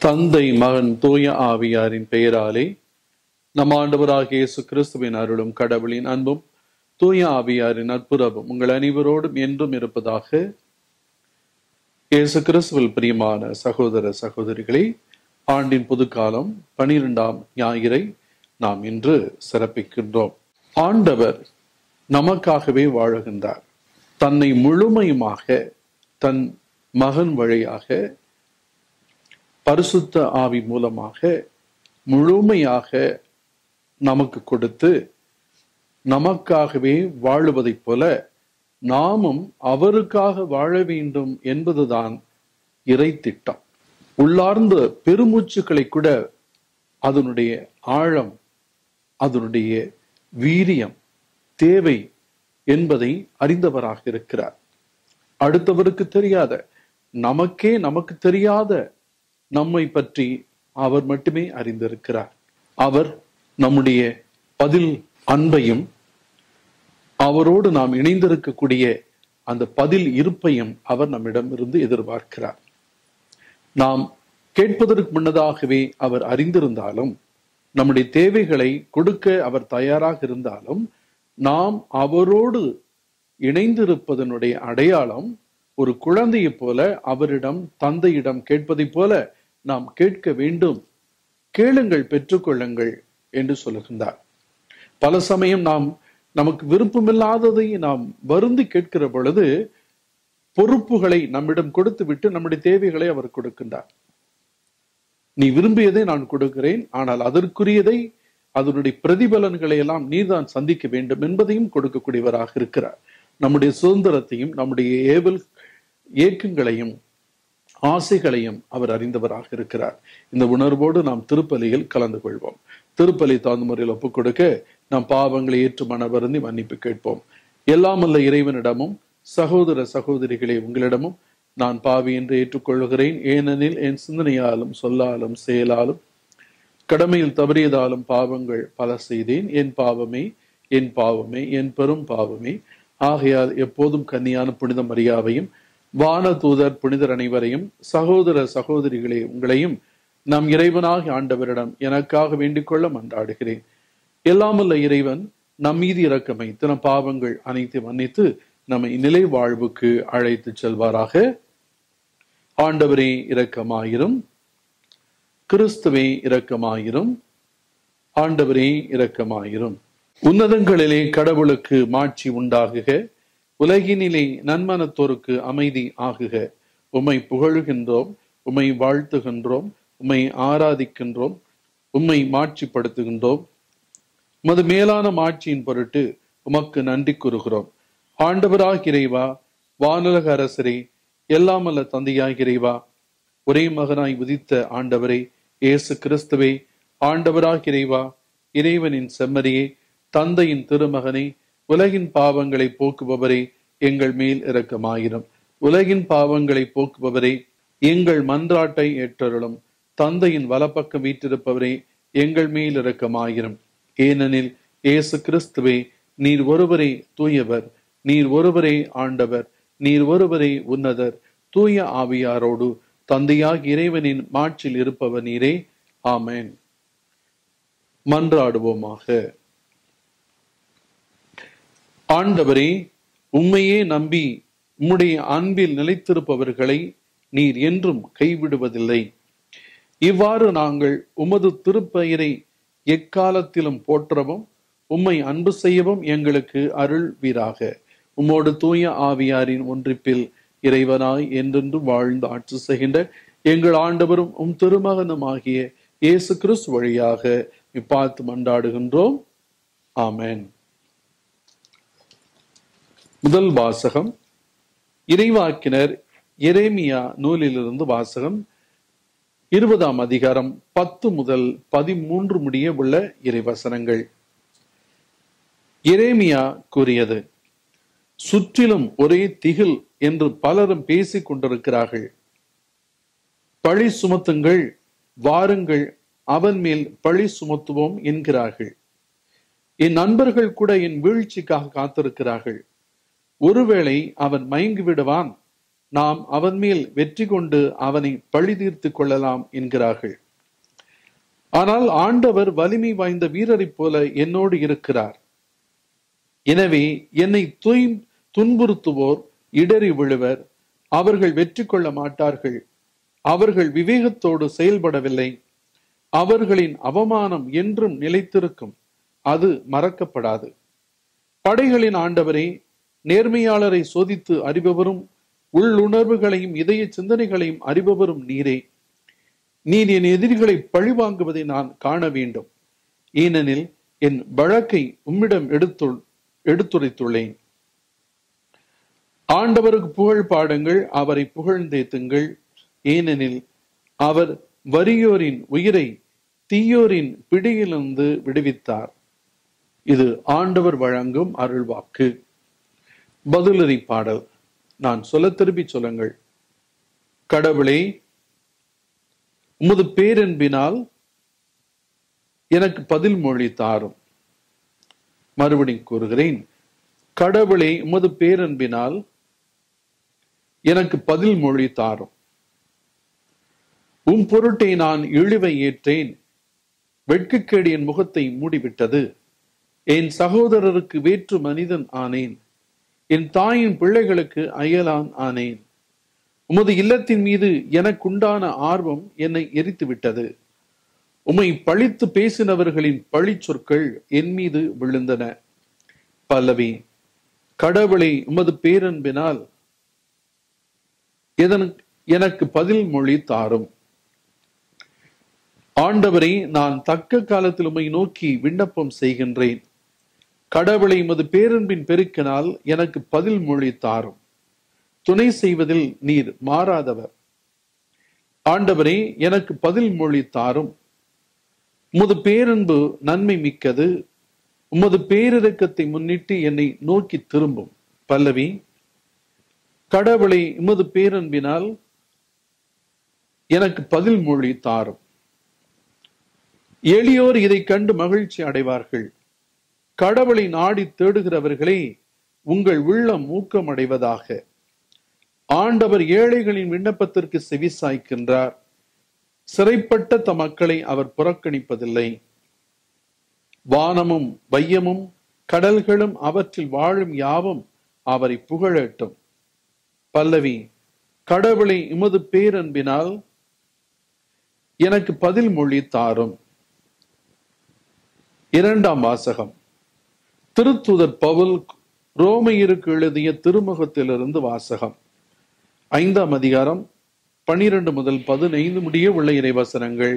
தந்தை மகன் தூய ஆவியாரின் பெயராலே நம் ஆண்டவராகிய இயேசு கிறிஸ்துவின் அருளும் கடவுளின் அன்பும் தூய ஆவியாரின் அற்புதமும் உங்கள் அனைவரோடும் என்றும் இருப்பதாக இயேசு கிறிஸ்துவில் பிரியமான சகோதர சகோதரிகளே ஆண்டின் புதுக்காலம் பனிரெண்டாம் ஞாயிறை நாம் இன்று சிறப்பிக்கின்றோம் ஆண்டவர் நமக்காகவே வாழுகின்றார் தன்னை முழுமையுமாக தன் மகன் வழியாக பரிசுத்த ஆவி மூலமாக முழுமையாக நமக்கு கொடுத்து நமக்காகவே வாழுவதைப் போல நாமும் அவருக்காக வாழ வேண்டும் என்பதுதான் இறை திட்டம் உள்ளார்ந்த பெருமூச்சுக்களை கூட அதனுடைய ஆழம் அதனுடைய வீரியம் தேவை என்பதை அறிந்தவராக இருக்கிறார் அடுத்தவருக்கு தெரியாத நமக்கே நமக்கு தெரியாத நம்மை பற்றி அவர் மட்டுமே அறிந்திருக்கிறார் அவர் நம்முடைய பதில் அன்பையும் அவரோடு நாம் இணைந்திருக்கக்கூடிய அந்த பதில் இருப்பையும் அவர் நம்மிடம் இருந்து எதிர்பார்க்கிறார் நாம் கேட்பதற்கு முன்னதாகவே அவர் அறிந்திருந்தாலும் நம்முடைய தேவைகளை கொடுக்க அவர் தயாராக இருந்தாலும் நாம் அவரோடு இணைந்திருப்பதனுடைய அடையாளம் ஒரு குழந்தையைப் போல அவரிடம் தந்தையிடம் கேட்பதைப் போல நாம் கேட்க வேண்டும் கேளுங்கள் பெற்றுக்கொள்ளுங்கள் என்று சொல்லுகின்றார் பல சமயம் நாம் நமக்கு விருப்பமில்லாததை நாம் வருந்தி கேட்கிற பொழுது பொறுப்புகளை நம்மிடம் கொடுத்து விட்டு நம்முடைய தேவைகளை அவர் கொடுக்கின்றார் நீ விரும்பியதை நான் கொடுக்கிறேன் ஆனால் அதற்குரியதை அதனுடைய பிரதிபலன்களை எல்லாம் நீர்தான் சந்திக்க வேண்டும் என்பதையும் கொடுக்கக்கூடியவராக இருக்கிறார் நம்முடைய சுதந்திரத்தையும் நம்முடைய ஏவல் ஏக்கங்களையும் ஆசைகளையும் அவர் அறிந்தவராக இருக்கிறார் இந்த உணர்வோடு நாம் திருப்பலியில் கலந்து கொள்வோம் திருப்பலி தகுந்த முறையில் ஒப்புக் கொடுக்க நாம் பாவங்களை ஏற்று மன வருந்தி மன்னிப்பு கேட்போம் எல்லாமல்ல இறைவனிடமும் சகோதர சகோதரிகளே உங்களிடமும் நான் பாவி என்று ஏற்றுக்கொள்கிறேன் ஏனெனில் என் சிந்தனையாலும் சொல்லாலும் செயலாலும் கடமையில் தவறியதாலும் பாவங்கள் பல செய்தேன் என் பாவமே என் பாவமே என் பெரும் பாவமே ஆகையால் எப்போதும் கன்னியான புனித மரியாவையும் வான தூதர் புனிதர் அனைவரையும் சகோதர சகோதரிகளே உங்களையும் நம் இறைவனாகி ஆண்டவரிடம் எனக்காக வேண்டிக் கொள்ள மன்றாடுகிறேன் எல்லாமல்ல இறைவன் நம் மீது இறக்கமை நம் பாவங்கள் அனைத்து மன்னித்து நம்மை நிலை வாழ்வுக்கு அழைத்து செல்வாராக ஆண்டவரே இரக்கமாயிரும் கிறிஸ்துவே இரக்கமாயிரும் ஆண்டவரே இரக்கமாயிரும் உன்னதங்களிலே கடவுளுக்கு மாட்சி உண்டாகுக உலகினிலே நன்மனத்தோருக்கு அமைதி ஆகுக உம்மை புகழுகின்றோம் உம்மை வாழ்த்துகின்றோம் உம்மை ஆராதிக்கின்றோம் உம்மை மாட்சிப்படுத்துகின்றோம் உமது மேலான மாட்சியின் பொருட்டு உமக்கு நன்றி கூறுகிறோம் ஆண்டவராக இறைவா வானுலக அரசரே எல்லாமல்ல தந்தையாக இறைவா ஒரே மகனாய் உதித்த ஆண்டவரே இயேசு கிறிஸ்துவே ஆண்டவராக இறைவா இறைவனின் செம்மறியே தந்தையின் திருமகனே உலகின் பாவங்களை போக்குபவரே எங்கள் மேல் இரக்கமாயிரும் உலகின் பாவங்களை போக்குபவரே எங்கள் மன்றாட்டை ஏற்றருளும் தந்தையின் வலப்பக்கம் வீற்றிருப்பவரே எங்கள் மேல் இரக்கமாயிரும் ஏனெனில் இயேசு கிறிஸ்துவே நீர் ஒருவரே தூயவர் நீர் ஒருவரே ஆண்டவர் நீர் ஒருவரே உன்னதர் தூய ஆவியாரோடு தந்தையாக இறைவனின் மாட்சில் இருப்பவர் நீரே ஆமேன் மன்றாடுவோமாக ஆண்டவரே உண்மையே நம்பி உம்முடைய அன்பில் நிலைத்திருப்பவர்களை நீர் என்றும் கைவிடுவதில்லை இவ்வாறு நாங்கள் உமது திருப்பெயரை எக்காலத்திலும் போற்றவும் உம்மை அன்பு செய்யவும் எங்களுக்கு அருள் வீராக உம்மோடு தூய ஆவியாரின் ஒன்றிப்பில் இறைவனாய் என்றென்றும் வாழ்ந்து ஆட்சி செய்கின்ற எங்கள் ஆண்டவரும் உம் திருமகனும் ஆகிய இயேசு கிறிஸ்து வழியாக இப்பாத்து மன்றாடுகின்றோம் ஆமேன் முதல் வாசகம் இறைவாக்கினர் எரேமியா நூலிலிருந்து வாசகம் இருபதாம் அதிகாரம் பத்து முதல் பதிமூன்று முடிய உள்ள இறைவசனங்கள் எரேமியா கூறியது சுற்றிலும் ஒரே திகில் என்று பலரும் பேசிக் கொண்டிருக்கிறார்கள் பழி சுமத்துங்கள் வாருங்கள் அவன் மேல் பழி சுமத்துவோம் என்கிறார்கள் என் நண்பர்கள் கூட என் வீழ்ச்சிக்காக காத்திருக்கிறார்கள் ஒருவேளை அவன் மயங்கி விடுவான் நாம் அவன் மேல் வெற்றி கொண்டு அவனை பழி தீர்த்து கொள்ளலாம் என்கிறார்கள் ஆனால் ஆண்டவர் வலிமை வாய்ந்த வீரரைப் போல என்னோடு இருக்கிறார் எனவே என்னை தூய் துன்புறுத்துவோர் இடறி விழுவர் அவர்கள் வெற்றி கொள்ள மாட்டார்கள் அவர்கள் விவேகத்தோடு செயல்படவில்லை அவர்களின் அவமானம் என்றும் நிலைத்திருக்கும் அது மறக்கப்படாது படைகளின் ஆண்டவரே நேர்மையாளரை சோதித்து அறிபவரும் உள்ளுணர்வுகளையும் இதய சிந்தனைகளையும் அறிபவரும் நீரே நீர் என் எதிரிகளை பழிவாங்குவதை நான் காண வேண்டும் ஏனெனில் என் வழக்கை உம்மிடம் எடுத்து எடுத்துரைத்துள்ளேன் ஆண்டவருக்கு புகழ் பாடுங்கள் அவரை புகழ்ந்தேத்துங்கள் ஏனெனில் அவர் வறியோரின் உயிரை தீயோரின் பிடியிலிருந்து விடுவித்தார் இது ஆண்டவர் வழங்கும் அருள்வாக்கு பதிலறி பாடல் நான் சொல்ல திருப்பி சொல்லுங்கள் கடவுளே உமது பேரன்பினால் எனக்கு பதில் மொழி தாரும் மறுபடி கூறுகிறேன் கடவுளே உமது பேரன்பினால் எனக்கு பதில் மொழி தாரும் உம் பொருட்டை நான் இழிவை ஏற்றேன் வெட்கக்கேடு என் முகத்தை மூடிவிட்டது என் சகோதரருக்கு வேற்று மனிதன் ஆனேன் என் தாயின் பிள்ளைகளுக்கு அயலான் ஆனேன் உமது இல்லத்தின் மீது எனக்குண்டான ஆர்வம் என்னை எரித்து விட்டது உம்மை பழித்து பேசினவர்களின் பழி சொற்கள் என் மீது விழுந்தன பல்லவி கடவுளை உமது பேரன்பினால் எதனுக்கு எனக்கு பதில் மொழி தாரும் ஆண்டவரை நான் தக்க காலத்தில் உம்மை நோக்கி விண்ணப்பம் செய்கின்றேன் கடவுளை உமது பேரன்பின் பெருக்கினால் எனக்கு பதில் மொழி தாரும் துணை செய்வதில் நீர் மாறாதவர் ஆண்டவரே எனக்கு பதில் மொழி தாரும் உமது பேரன்பு நன்மை மிக்கது உமது பேரிரக்கத்தை முன்னிட்டு என்னை நோக்கி திரும்பும் பல்லவி கடவுளை உமது பேரன்பினால் எனக்கு பதில் மொழி தாரும் எளியோர் இதை கண்டு மகிழ்ச்சி அடைவார்கள் கடவுளை நாடி தேடுகிறவர்களே உங்கள் உள்ளம் ஊக்கமடைவதாக ஆண்டவர் ஏழைகளின் விண்ணப்பத்திற்கு செவி சாய்க்கின்றார் சிறைப்பட்ட தம் மக்களை அவர் புறக்கணிப்பதில்லை வானமும் வையமும் கடல்களும் அவற்றில் வாழும் யாவும் அவரை புகழட்டும் பல்லவி கடவுளை இமது பேரன்பினால் எனக்கு பதில் மொழி தாரும் இரண்டாம் வாசகம் திருத்துதர் பவுல் ரோமையருக்கு எழுதிய திருமுகத்திலிருந்து வாசகம் ஐந்தாம் அதிகாரம் பனிரெண்டு முதல் பதினைந்து முடிய உள்ள இறைவசனங்கள்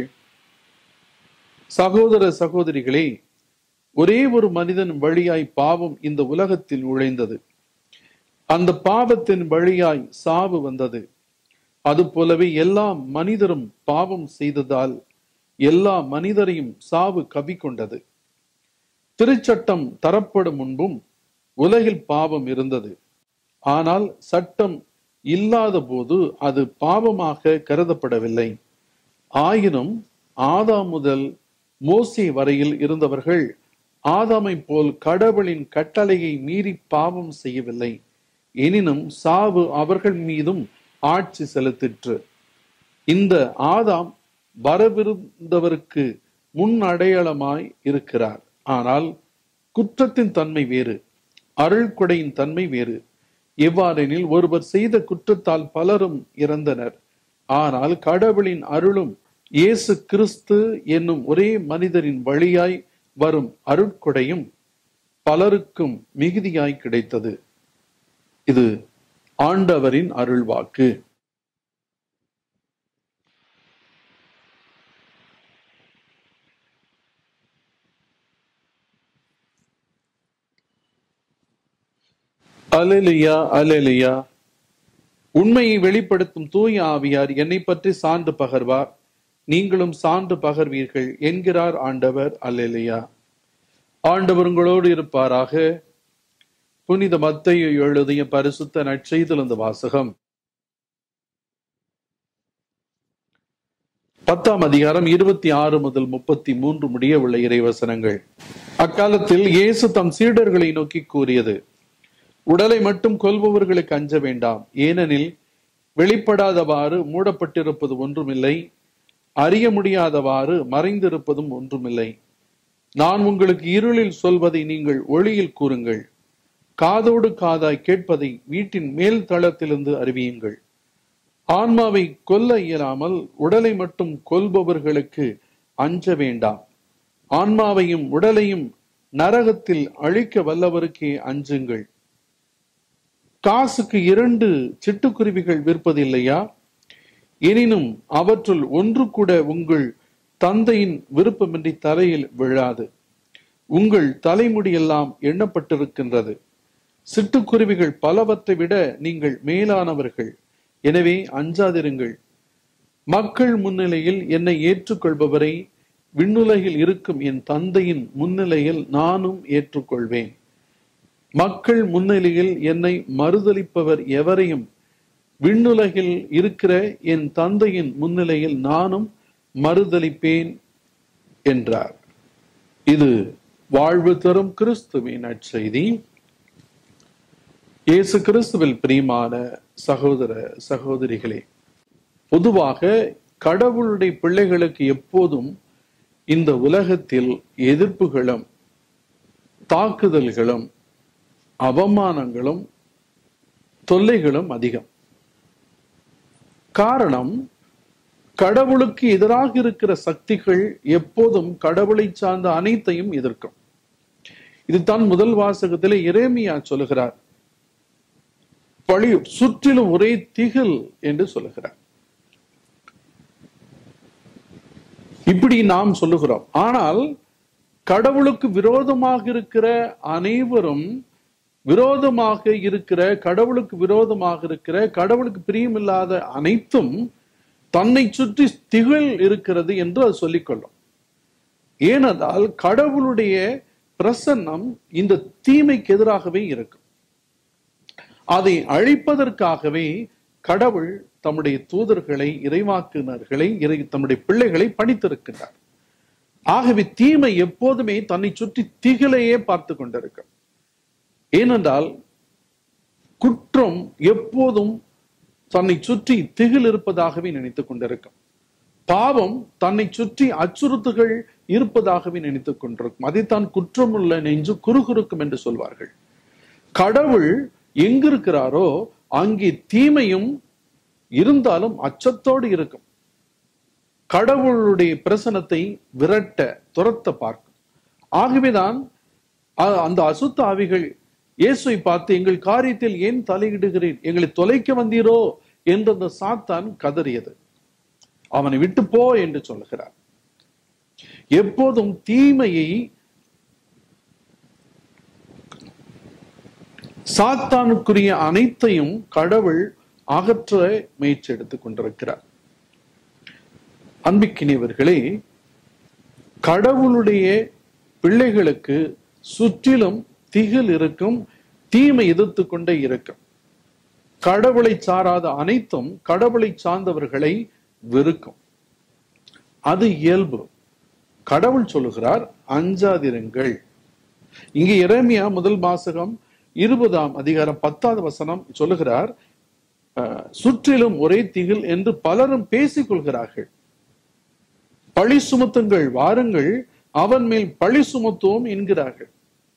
சகோதர சகோதரிகளே ஒரே ஒரு மனிதன் வழியாய் பாவம் இந்த உலகத்தில் நுழைந்தது அந்த பாவத்தின் வழியாய் சாவு வந்தது அது போலவே எல்லா மனிதரும் பாவம் செய்ததால் எல்லா மனிதரையும் சாவு கவி கொண்டது திருச்சட்டம் தரப்படும் முன்பும் உலகில் பாவம் இருந்தது ஆனால் சட்டம் இல்லாத போது அது பாவமாக கருதப்படவில்லை ஆயினும் ஆதாம் முதல் மோசி வரையில் இருந்தவர்கள் ஆதாமை போல் கடவுளின் கட்டளையை மீறி பாவம் செய்யவில்லை எனினும் சாவு அவர்கள் மீதும் ஆட்சி செலுத்திற்று இந்த ஆதாம் வரவிருந்தவருக்கு முன் அடையாளமாய் இருக்கிறார் ஆனால் குற்றத்தின் தன்மை வேறு அருள்கொடையின் தன்மை வேறு எவ்வாறெனில் ஒருவர் செய்த குற்றத்தால் பலரும் இறந்தனர் ஆனால் கடவுளின் அருளும் இயேசு கிறிஸ்து என்னும் ஒரே மனிதரின் வழியாய் வரும் அருட்கொடையும் பலருக்கும் மிகுதியாய் கிடைத்தது இது ஆண்டவரின் அருள்வாக்கு அலலியா அலலியா உண்மையை வெளிப்படுத்தும் தூய ஆவியார் என்னை பற்றி சான்று பகர்வார் நீங்களும் சான்று பகர்வீர்கள் என்கிறார் ஆண்டவர் அல்லேலியா ஆண்டவர் உங்களோடு இருப்பாராக புனித மத்தையை எழுதிய பரிசுத்த நற்செய்திலிருந்து வாசகம் பத்தாம் அதிகாரம் இருபத்தி ஆறு முதல் முப்பத்தி மூன்று முடிய உள்ள இறைவசனங்கள் அக்காலத்தில் இயேசு தம் சீடர்களை நோக்கி கூறியது உடலை மட்டும் கொல்பவர்களுக்கு அஞ்ச வேண்டாம் ஏனெனில் வெளிப்படாதவாறு மூடப்பட்டிருப்பது ஒன்றுமில்லை அறிய முடியாதவாறு மறைந்திருப்பதும் ஒன்றுமில்லை நான் உங்களுக்கு இருளில் சொல்வதை நீங்கள் ஒளியில் கூறுங்கள் காதோடு காதாய் கேட்பதை வீட்டின் மேல் தளத்திலிருந்து அறிவியுங்கள் ஆன்மாவை கொல்ல இயலாமல் உடலை மட்டும் கொல்பவர்களுக்கு அஞ்ச வேண்டாம் ஆன்மாவையும் உடலையும் நரகத்தில் அழிக்க வல்லவருக்கே அஞ்சுங்கள் காசுக்கு இரண்டு சிட்டுக்குருவிகள் விற்பதில்லையா எனினும் அவற்றுள் ஒன்று கூட உங்கள் தந்தையின் விருப்பமின்றி தலையில் விழாது உங்கள் தலைமுடியெல்லாம் எண்ணப்பட்டிருக்கின்றது சிட்டுக்குருவிகள் பலவற்றை விட நீங்கள் மேலானவர்கள் எனவே அஞ்சாதிருங்கள் மக்கள் முன்னிலையில் என்னை ஏற்றுக்கொள்பவரை விண்ணுலகில் இருக்கும் என் தந்தையின் முன்னிலையில் நானும் ஏற்றுக்கொள்வேன் மக்கள் முன்னிலையில் என்னை மறுதலிப்பவர் எவரையும் விண்ணுலகில் இருக்கிற என் தந்தையின் முன்னிலையில் நானும் மறுதலிப்பேன் என்றார் இது வாழ்வு தரும் கிறிஸ்துவின் நற்செய்தி இயேசு கிறிஸ்துவில் பிரியமான சகோதர சகோதரிகளே பொதுவாக கடவுளுடைய பிள்ளைகளுக்கு எப்போதும் இந்த உலகத்தில் எதிர்ப்புகளும் தாக்குதல்களும் அவமானங்களும் தொல்லைகளும் அதிகம் காரணம் கடவுளுக்கு எதிராக இருக்கிற சக்திகள் எப்போதும் கடவுளை சார்ந்த அனைத்தையும் எதிர்க்கும் இதுதான் முதல் வாசகத்திலே இறைமையா சொல்லுகிறார் பழி சுற்றிலும் ஒரே திகில் என்று சொல்லுகிறார் இப்படி நாம் சொல்லுகிறோம் ஆனால் கடவுளுக்கு விரோதமாக இருக்கிற அனைவரும் விரோதமாக இருக்கிற கடவுளுக்கு விரோதமாக இருக்கிற கடவுளுக்கு பிரியமில்லாத அனைத்தும் தன்னை சுற்றி திகழ் இருக்கிறது என்று அது சொல்லிக்கொள்ளும் ஏனென்றால் கடவுளுடைய பிரசன்னம் இந்த தீமைக்கு எதிராகவே இருக்கும் அதை அழிப்பதற்காகவே கடவுள் தம்முடைய தூதர்களை இறைவாக்குனர்களை இறை தம்முடைய பிள்ளைகளை பணித்திருக்கின்றார் ஆகவே தீமை எப்போதுமே தன்னை சுற்றி திகழையே பார்த்து கொண்டிருக்கும் ஏனென்றால் குற்றம் எப்போதும் தன்னை சுற்றி திகில் இருப்பதாகவே நினைத்துக் கொண்டிருக்கும் பாவம் தன்னை சுற்றி அச்சுறுத்துகள் இருப்பதாகவே நினைத்துக் கொண்டிருக்கும் அதைத்தான் குற்றமுள்ள நெஞ்சு குறுகுறுக்கும் என்று சொல்வார்கள் கடவுள் எங்கிருக்கிறாரோ அங்கே தீமையும் இருந்தாலும் அச்சத்தோடு இருக்கும் கடவுளுடைய பிரசனத்தை விரட்ட துரத்த பார்க்கும் ஆகவேதான் அந்த அசுத்த ஆவிகள் இயேசுவை பார்த்து எங்கள் காரியத்தில் ஏன் தலையிடுகிறேன் எங்களை தொலைக்க வந்தீரோ என்று அந்த சாத்தான் கதறியது அவனை விட்டு போ என்று சொல்லுகிறார் எப்போதும் தீமையை சாத்தானுக்குரிய அனைத்தையும் கடவுள் அகற்ற முயற்சி எடுத்துக் கொண்டிருக்கிறார் அன்பிக்கினியவர்களே கடவுளுடைய பிள்ளைகளுக்கு சுற்றிலும் திகில் இருக்கும் தீமை எதிர்த்து கொண்டே இருக்கும் கடவுளை சாராத அனைத்தும் கடவுளை சார்ந்தவர்களை வெறுக்கும் அது இயல்பு கடவுள் சொல்லுகிறார் அஞ்சாதிருங்கள் இங்கே இறைமையா முதல் வாசகம் இருபதாம் அதிகாரம் பத்தாவது வசனம் சொல்லுகிறார் சுற்றிலும் ஒரே திகில் என்று பலரும் பேசிக் கொள்கிறார்கள் பழி சுமத்துங்கள் வாருங்கள் அவன் மேல் பழி சுமத்துவோம் என்கிறார்கள்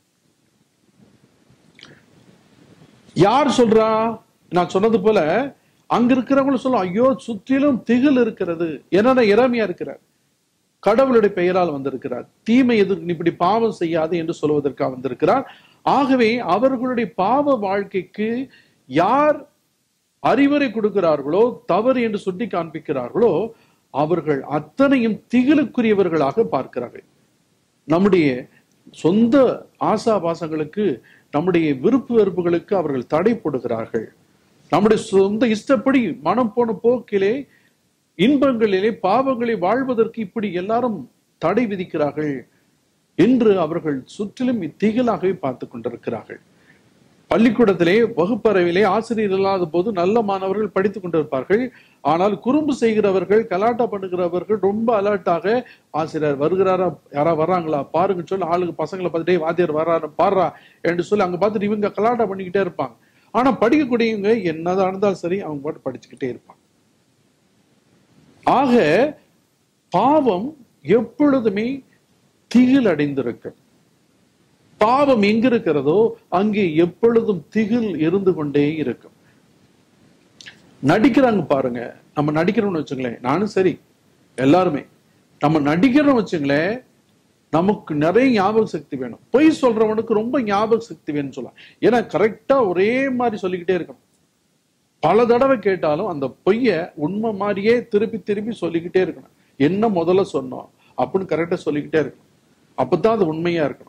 யார் சொல்றா நான் சொன்னது போல அங்க இருக்கிறவங்க சொல்லும் ஐயோ சுற்றிலும் திகில் இருக்கிறது என்னென்ன இறமையா இருக்கிறார் கடவுளுடைய பெயரால் வந்திருக்கிறார் தீமை எது இப்படி பாவம் செய்யாது என்று சொல்வதற்காக வந்திருக்கிறார் ஆகவே அவர்களுடைய பாவ வாழ்க்கைக்கு யார் அறிவுரை கொடுக்கிறார்களோ தவறு என்று சுட்டி காண்பிக்கிறார்களோ அவர்கள் அத்தனையும் திகிலுக்குரியவர்களாக பார்க்கிறார்கள் நம்முடைய சொந்த ஆசாபாசங்களுக்கு நம்முடைய விருப்பு வெறுப்புகளுக்கு அவர்கள் தடை போடுகிறார்கள் நம்முடைய சொந்த இஷ்டப்படி மனம் போன போக்கிலே இன்பங்களிலே பாவங்களை வாழ்வதற்கு இப்படி எல்லாரும் தடை விதிக்கிறார்கள் என்று அவர்கள் சுற்றிலும் திகிலாகவே பார்த்து கொண்டிருக்கிறார்கள் பள்ளிக்கூடத்திலே வகுப்பறையிலே ஆசிரியர் இல்லாத போது நல்ல மாணவர்கள் படித்துக் கொண்டிருப்பார்கள் ஆனால் குறும்பு செய்கிறவர்கள் கலாட்டா பண்ணுகிறவர்கள் ரொம்ப அலர்ட்டாக ஆசிரியர் வருகிறாரா யாரா வர்றாங்களா பாருங்க சொல்லி ஆளுங்க பசங்களை பார்த்துட்டே வாத்தியார் வர்றாரு பாடுறா என்று சொல்லி அங்க பார்த்துட்டு இவங்க கலாட்டா பண்ணிக்கிட்டே இருப்பாங்க ஆனா படிக்கக்கூடியவங்க என்னதான் இருந்தாலும் சரி அவங்க பாட்டு படிச்சுக்கிட்டே இருப்பாங்க ஆக பாவம் எப்பொழுதுமே திகில் அடைந்திருக்கு பாவம் எங்க இருக்கிறதோ அங்கே எப்பொழுதும் திகில் இருந்து கொண்டே இருக்கும் நடிக்கிறாங்க பாருங்க நம்ம நடிக்கிறோம்னு வச்சுங்களேன் நானும் சரி எல்லாருமே நம்ம நடிக்கிறோம் வச்சுங்களேன் நமக்கு நிறைய ஞாபக சக்தி வேணும் பொய் சொல்றவனுக்கு ரொம்ப ஞாபக சக்தி வேணும்னு சொல்லலாம் ஏன்னா கரெக்டா ஒரே மாதிரி சொல்லிக்கிட்டே இருக்கணும் பல தடவை கேட்டாலும் அந்த பொய்ய உண்மை மாதிரியே திருப்பி திருப்பி சொல்லிக்கிட்டே இருக்கணும் என்ன முதல்ல சொன்னோம் அப்படின்னு கரெக்டா சொல்லிக்கிட்டே இருக்கணும் அப்பதான் அது உண்மையா இருக்கணும்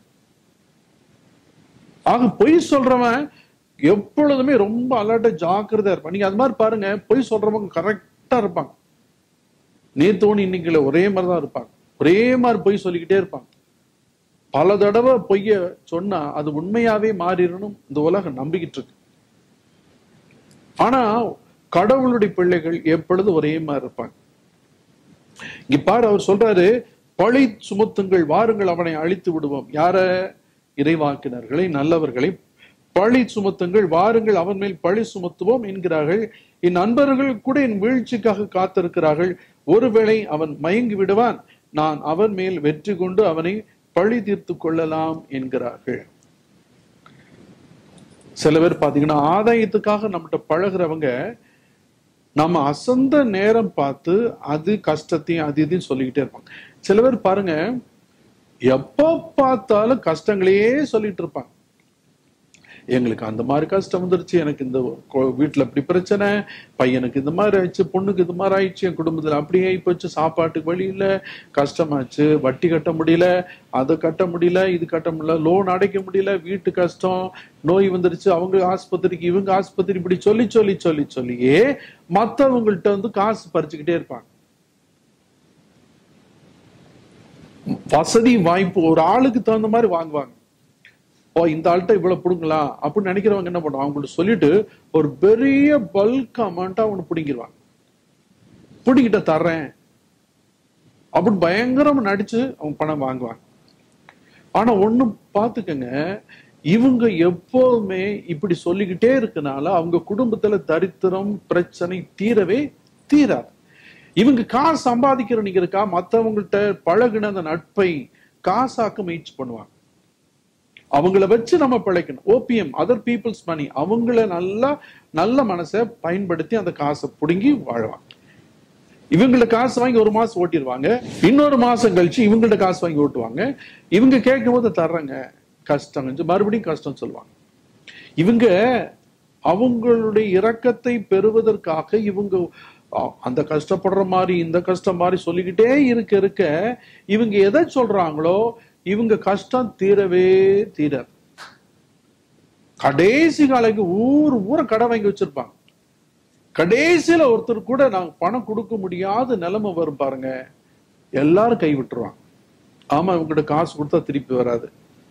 ஆக பொய் சொல்றவன் எப்பொழுதுமே ரொம்ப அலர்ட்டா ஜாக்கிரதையா இருப்பான் நீங்க அது மாதிரி பாருங்க பொய் சொல்றவங்க கரெக்டா இருப்பாங்க நேத்தோன்னு இன்னைக்கு இல்ல, ஒரே மாதிரி தான் இருப்பாங்க ஒரே மாதிரி பொய் சொல்லிக்கிட்டே இருப்பாங்க பல தடவை பொய்ய சொன்னா அது உண்மையாவே மாறிடணும் இந்த உலகம் நம்பிக்கிட்டு இருக்கு ஆனா கடவுளுடைய பிள்ளைகள் எப்பொழுது ஒரே மாதிரி இருப்பாங்க இங்க பாரு அவர் சொல்றாரு பழி சுமத்துங்கள் வாருங்கள் அவனை அழித்து விடுவோம் யார இறைவாக்கினர்களை நல்லவர்களை பழி சுமத்துங்கள் வாருங்கள் அவன் மேல் பழி சுமத்துவோம் என்கிறார்கள் என் நண்பர்கள் கூட என் வீழ்ச்சிக்காக காத்திருக்கிறார்கள் ஒருவேளை அவன் மயங்கி விடுவான் நான் அவன் மேல் வெற்றி கொண்டு அவனை பழி தீர்த்து கொள்ளலாம் என்கிறார்கள் சில பேர் பாத்தீங்கன்னா ஆதாயத்துக்காக நம்மகிட்ட பழகுறவங்க நம்ம அசந்த நேரம் பார்த்து அது கஷ்டத்தையும் அது இதையும் சொல்லிக்கிட்டே இருப்பாங்க சில பேர் பாருங்க எப்ப பார்த்தாலும் கஷ்டங்களையே சொல்லிட்டு இருப்பாங்க எங்களுக்கு அந்த மாதிரி கஷ்டம் வந்துருச்சு எனக்கு இந்த கொ- வீட்டுல இப்படி பிரச்சனை பையனுக்கு இந்த மாதிரி ஆயிடுச்சு பொண்ணுக்கு இது மாதிரி ஆயிடுச்சு என் குடும்பத்துல அப்படி ஆகி போச்சு சாப்பாட்டுக்கு வழி இல்ல கஷ்டமாச்சு வட்டி கட்ட முடியல அதை கட்ட முடியல இது கட்ட முடியல லோன் அடைக்க முடியல வீட்டு கஷ்டம் நோய் வந்துருச்சு அவங்க ஆஸ்பத்திரிக்கு இவங்க ஆஸ்பத்திரி இப்படி சொல்லி சொல்லி சொல்லி சொல்லியே மத்தவங்கள்ட்ட வந்து காசு பறிச்சுக்கிட்டே இருப்பாங்க வசதி வாய்ப்பு ஒரு ஆளுக்கு தகுந்த மாதிரி வாங்குவாங்க ஓ இந்த ஆள்கிட்ட இவ்வளவு பிடுங்கலாம் அப்படின்னு நினைக்கிறவங்க என்ன பண்ணுவாங்க அவங்கள்ட்ட சொல்லிட்டு ஒரு பெரிய பல்க் அமௌண்ட்டா ஒண்ணு பிடிங்கிருவாங்க பிடிங்கிட்ட தர்றேன் அப்படின்னு பயங்கரமா நடிச்சு அவங்க பணம் வாங்குவாங்க ஆனா ஒண்ணு பாத்துக்கங்க இவங்க எப்போதுமே இப்படி சொல்லிக்கிட்டே இருக்கனால அவங்க குடும்பத்துல தரித்திரம் பிரச்சனை தீரவே தீராது இவங்க காசு சம்பாதிக்கிறவனுக்கு மத்தவங்கள்ட்ட பழகுன அந்த நட்பை காசாக்க முயற்சி பண்ணுவாங்க அவங்கள வச்சு நம்ம பிழைக்கணும் ஓபிஎம் அதர் பீப்புள்ஸ் மணி அவங்கள நல்லா நல்ல மனசை பயன்படுத்தி அந்த காசை புடுங்கி வாழ்வாங்க இவங்கள காசு வாங்கி ஒரு மாசம் ஓட்டிடுவாங்க இன்னொரு மாசம் கழிச்சு இவங்கள்ட்ட காசு வாங்கி ஓட்டுவாங்க இவங்க கேட்கும் போது தர்றாங்க கஷ்டம் கொஞ்சம் மறுபடியும் கஷ்டம் சொல்லுவாங்க இவங்க அவங்களுடைய இரக்கத்தை பெறுவதற்காக இவங்க அ, அந்த கஷ்டப்படுற மாதிரி இந்த கஷ்டம் மாதிரி சொல்லிக்கிட்டே இருக்க இருக்க இவங்க எதை சொல்றாங்களோ இவங்க கஷ்டம் தீரவே தீராது கடைசி காலைக்கு ஊர் ஊரை கடை வாங்கி வச்சிருப்பாங்க கடைசியில ஒருத்தர் கூட நான் பணம் கொடுக்க முடியாத நிலைமை வரும் பாருங்க எல்லாரும் கை விட்டுருவாங்க ஆமா இவங்ககிட்ட காசு கொடுத்தா திருப்பி வராது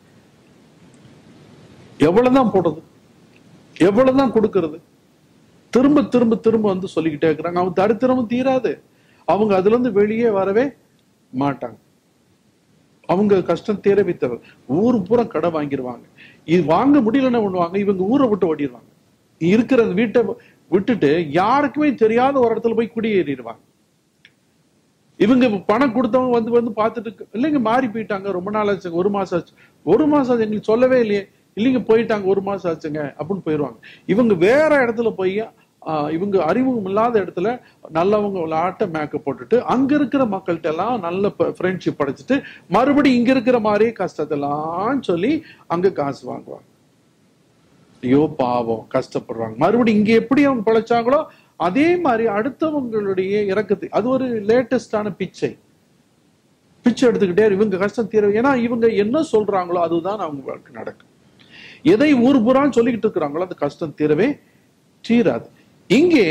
எவ்வளவுதான் போடுறது எவ்வளவுதான் கொடுக்கறது திரும்ப திரும்ப திரும்ப வந்து சொல்லிக்கிட்டே இருக்கிறாங்க அவங்க தரித்திரமும் தீராது அவங்க அதுல இருந்து வெளியே வரவே மாட்டாங்க அவங்க கஷ்டம் தீரவே தவிர ஊர் பூரா கடை வாங்கிடுவாங்க இது வாங்க முடியலன்னு பண்ணுவாங்க இவங்க ஊரை விட்டு ஓடிடுவாங்க இருக்கிற அந்த வீட்டை விட்டுட்டு யாருக்குமே தெரியாத ஒரு இடத்துல போய் குடியேறிடுவாங்க இவங்க பணம் கொடுத்தவங்க வந்து வந்து பார்த்துட்டு இல்லைங்க மாறி போயிட்டாங்க ரொம்ப நாள் ஆச்சு ஒரு மாசம் ஆச்சு ஒரு மாசம் ஆச்சு எங்களுக்கு சொல்லவே இல்லையே இல்லைங்க போயிட்டாங்க ஒரு மாசம் ஆச்சுங்க அப்படின்னு போயிடுவாங்க இவங்க வேற இடத்துல போய் ஆஹ், இவங்க அறிமுகம் இல்லாத இடத்துல நல்லவங்க விளையாட்ட மேக்கப் போட்டுட்டு அங்க இருக்கிற மக்கள்கிட்ட எல்லாம் நல்ல ஃப்ரெண்ட்ஷிப் படைச்சிட்டு மறுபடியும் இங்க இருக்கிற மாதிரியே கஷ்டத்தெல்லாம் சொல்லி அங்க காசு வாங்குவாங்க ஐயோ பாவம் கஷ்டப்படுறாங்க மறுபடியும் இங்க எப்படி அவங்க பிழைச்சாங்களோ அதே மாதிரி அடுத்தவங்களுடைய இறக்கத்தை அது ஒரு லேட்டஸ்டான பிச்சை பிச்சை எடுத்துக்கிட்டே இரு- இவங்க கஷ்டம் தீர ஏன்னா இவங்க என்ன சொல்றாங்களோ அதுதான் அவங்களுக்கு நடக்கும் எதை ஊர் புறான்னு சொல்லிக்கிட்டு இருக்கிறாங்களோ அந்த கஷ்டம் தீரவே தீராது இங்கே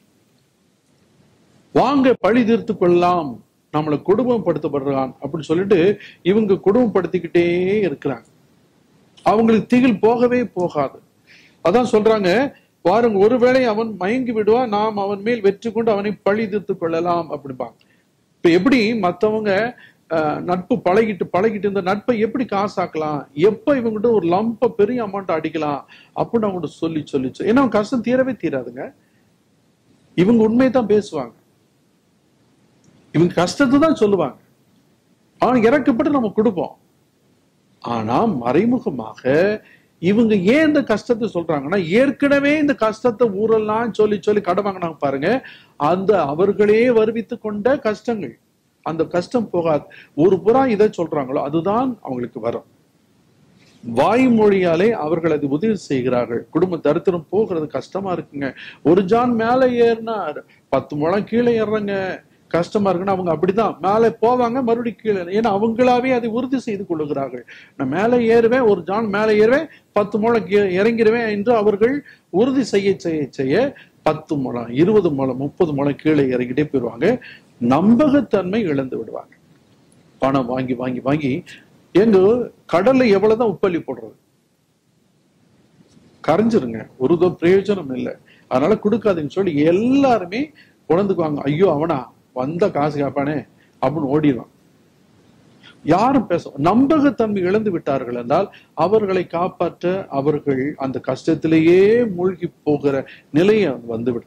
வாங்க பழி தீர்த்து கொள்ளலாம் நம்மளை குடும்பப்படுத்தப்படுறான் அப்படின்னு சொல்லிட்டு இவங்க குடும்பப்படுத்திக்கிட்டே இருக்கிறாங்க அவங்களுக்கு திகில் போகவே போகாது அதான் சொல்றாங்க வாருங்க ஒருவேளை அவன் மயங்கி விடுவான் நாம் அவன் மேல் வெற்றி கொண்டு அவனை பழி தீர்த்து கொள்ளலாம் அப்படிம்பாங்க இப்ப எப்படி மத்தவங்க அஹ், நட்பு பழகிட்டு பழகிட்டு இந்த நட்பை எப்படி காசாக்கலாம் எப்ப இவங்ககிட்ட ஒரு லம்ப பெரிய அமௌண்ட் அடிக்கலாம் அப்படின்னு அவங்க சொல்லி சொல்லி சொல்லி- ஏன்னா அவங்க கஷ்டம் தீரவே தீராதுங்க இவங்க உண்மையை தான் பேசுவாங்க இவங்க கஷ்டத்தை தான் சொல்லுவாங்க ஆனா இறக்கப்பட்டு நம்ம கொடுப்போம் ஆனா மறைமுகமாக இவங்க ஏன் இந்த கஷ்டத்தை சொல்றாங்கன்னா ஏற்கனவே இந்த கஷ்டத்தை ஊரெல்லாம் சொல்லி சொல்லி கடன் வாங்கினாங்க பாருங்க அந்த அவர்களே வருவித்து கொண்ட கஷ்டங்கள் அந்த கஷ்டம் போகாது ஒரு புறா இதை சொல்றாங்களோ அதுதான் அவங்களுக்கு வரும் வாய்மொழியாலே அவர்கள் அது உதவி செய்கிறார்கள் குடும்ப தரித்திரம் போகிறது கஷ்டமா இருக்குங்க ஒரு ஜான் மேலே ஏறினா பத்து முழம் கீழே ஏறுறாங்க கஷ்டமா இருக்குன்னா அவங்க அப்படிதான் மேலே போவாங்க மறுபடியும் கீழே ஏன்னா அவங்களாவே அதை உறுதி செய்து கொள்ளுகிறார்கள் நான் மேலே ஏறுவேன் ஒரு ஜான் மேலே ஏறுவேன் பத்து முழம் கீழே இறங்கிடுவேன் என்று அவர்கள் உறுதி செய்ய செய்ய செய்ய பத்து முழம் இருபது முழம் முப்பது முழம் கீழே இறங்கிட்டே போயிடுவாங்க நம்பகத்தன்மை இழந்து விடுவாங்க பணம் வாங்கி வாங்கி வாங்கி எங்க கடல்ல எவ்வளவுதான் உப்பள்ளி போடுறது கரைஞ்சிருங்க ஒரு தோ பிரயோஜனம் இல்லை அதனால கொடுக்காதீங்கன்னு சொல்லி எல்லாருமே உணர்ந்துக்குவாங்க ஐயோ அவனா வந்த காசு கேட்பானே அப்படின்னு ஓடிடுவான் யாரும் பேச நம்பகத்தன்மை இழந்து விட்டார்கள் என்றால் அவர்களை காப்பாற்ற அவர்கள் அந்த கஷ்டத்திலேயே மூழ்கி போகிற நிலையை வந்துவிடும்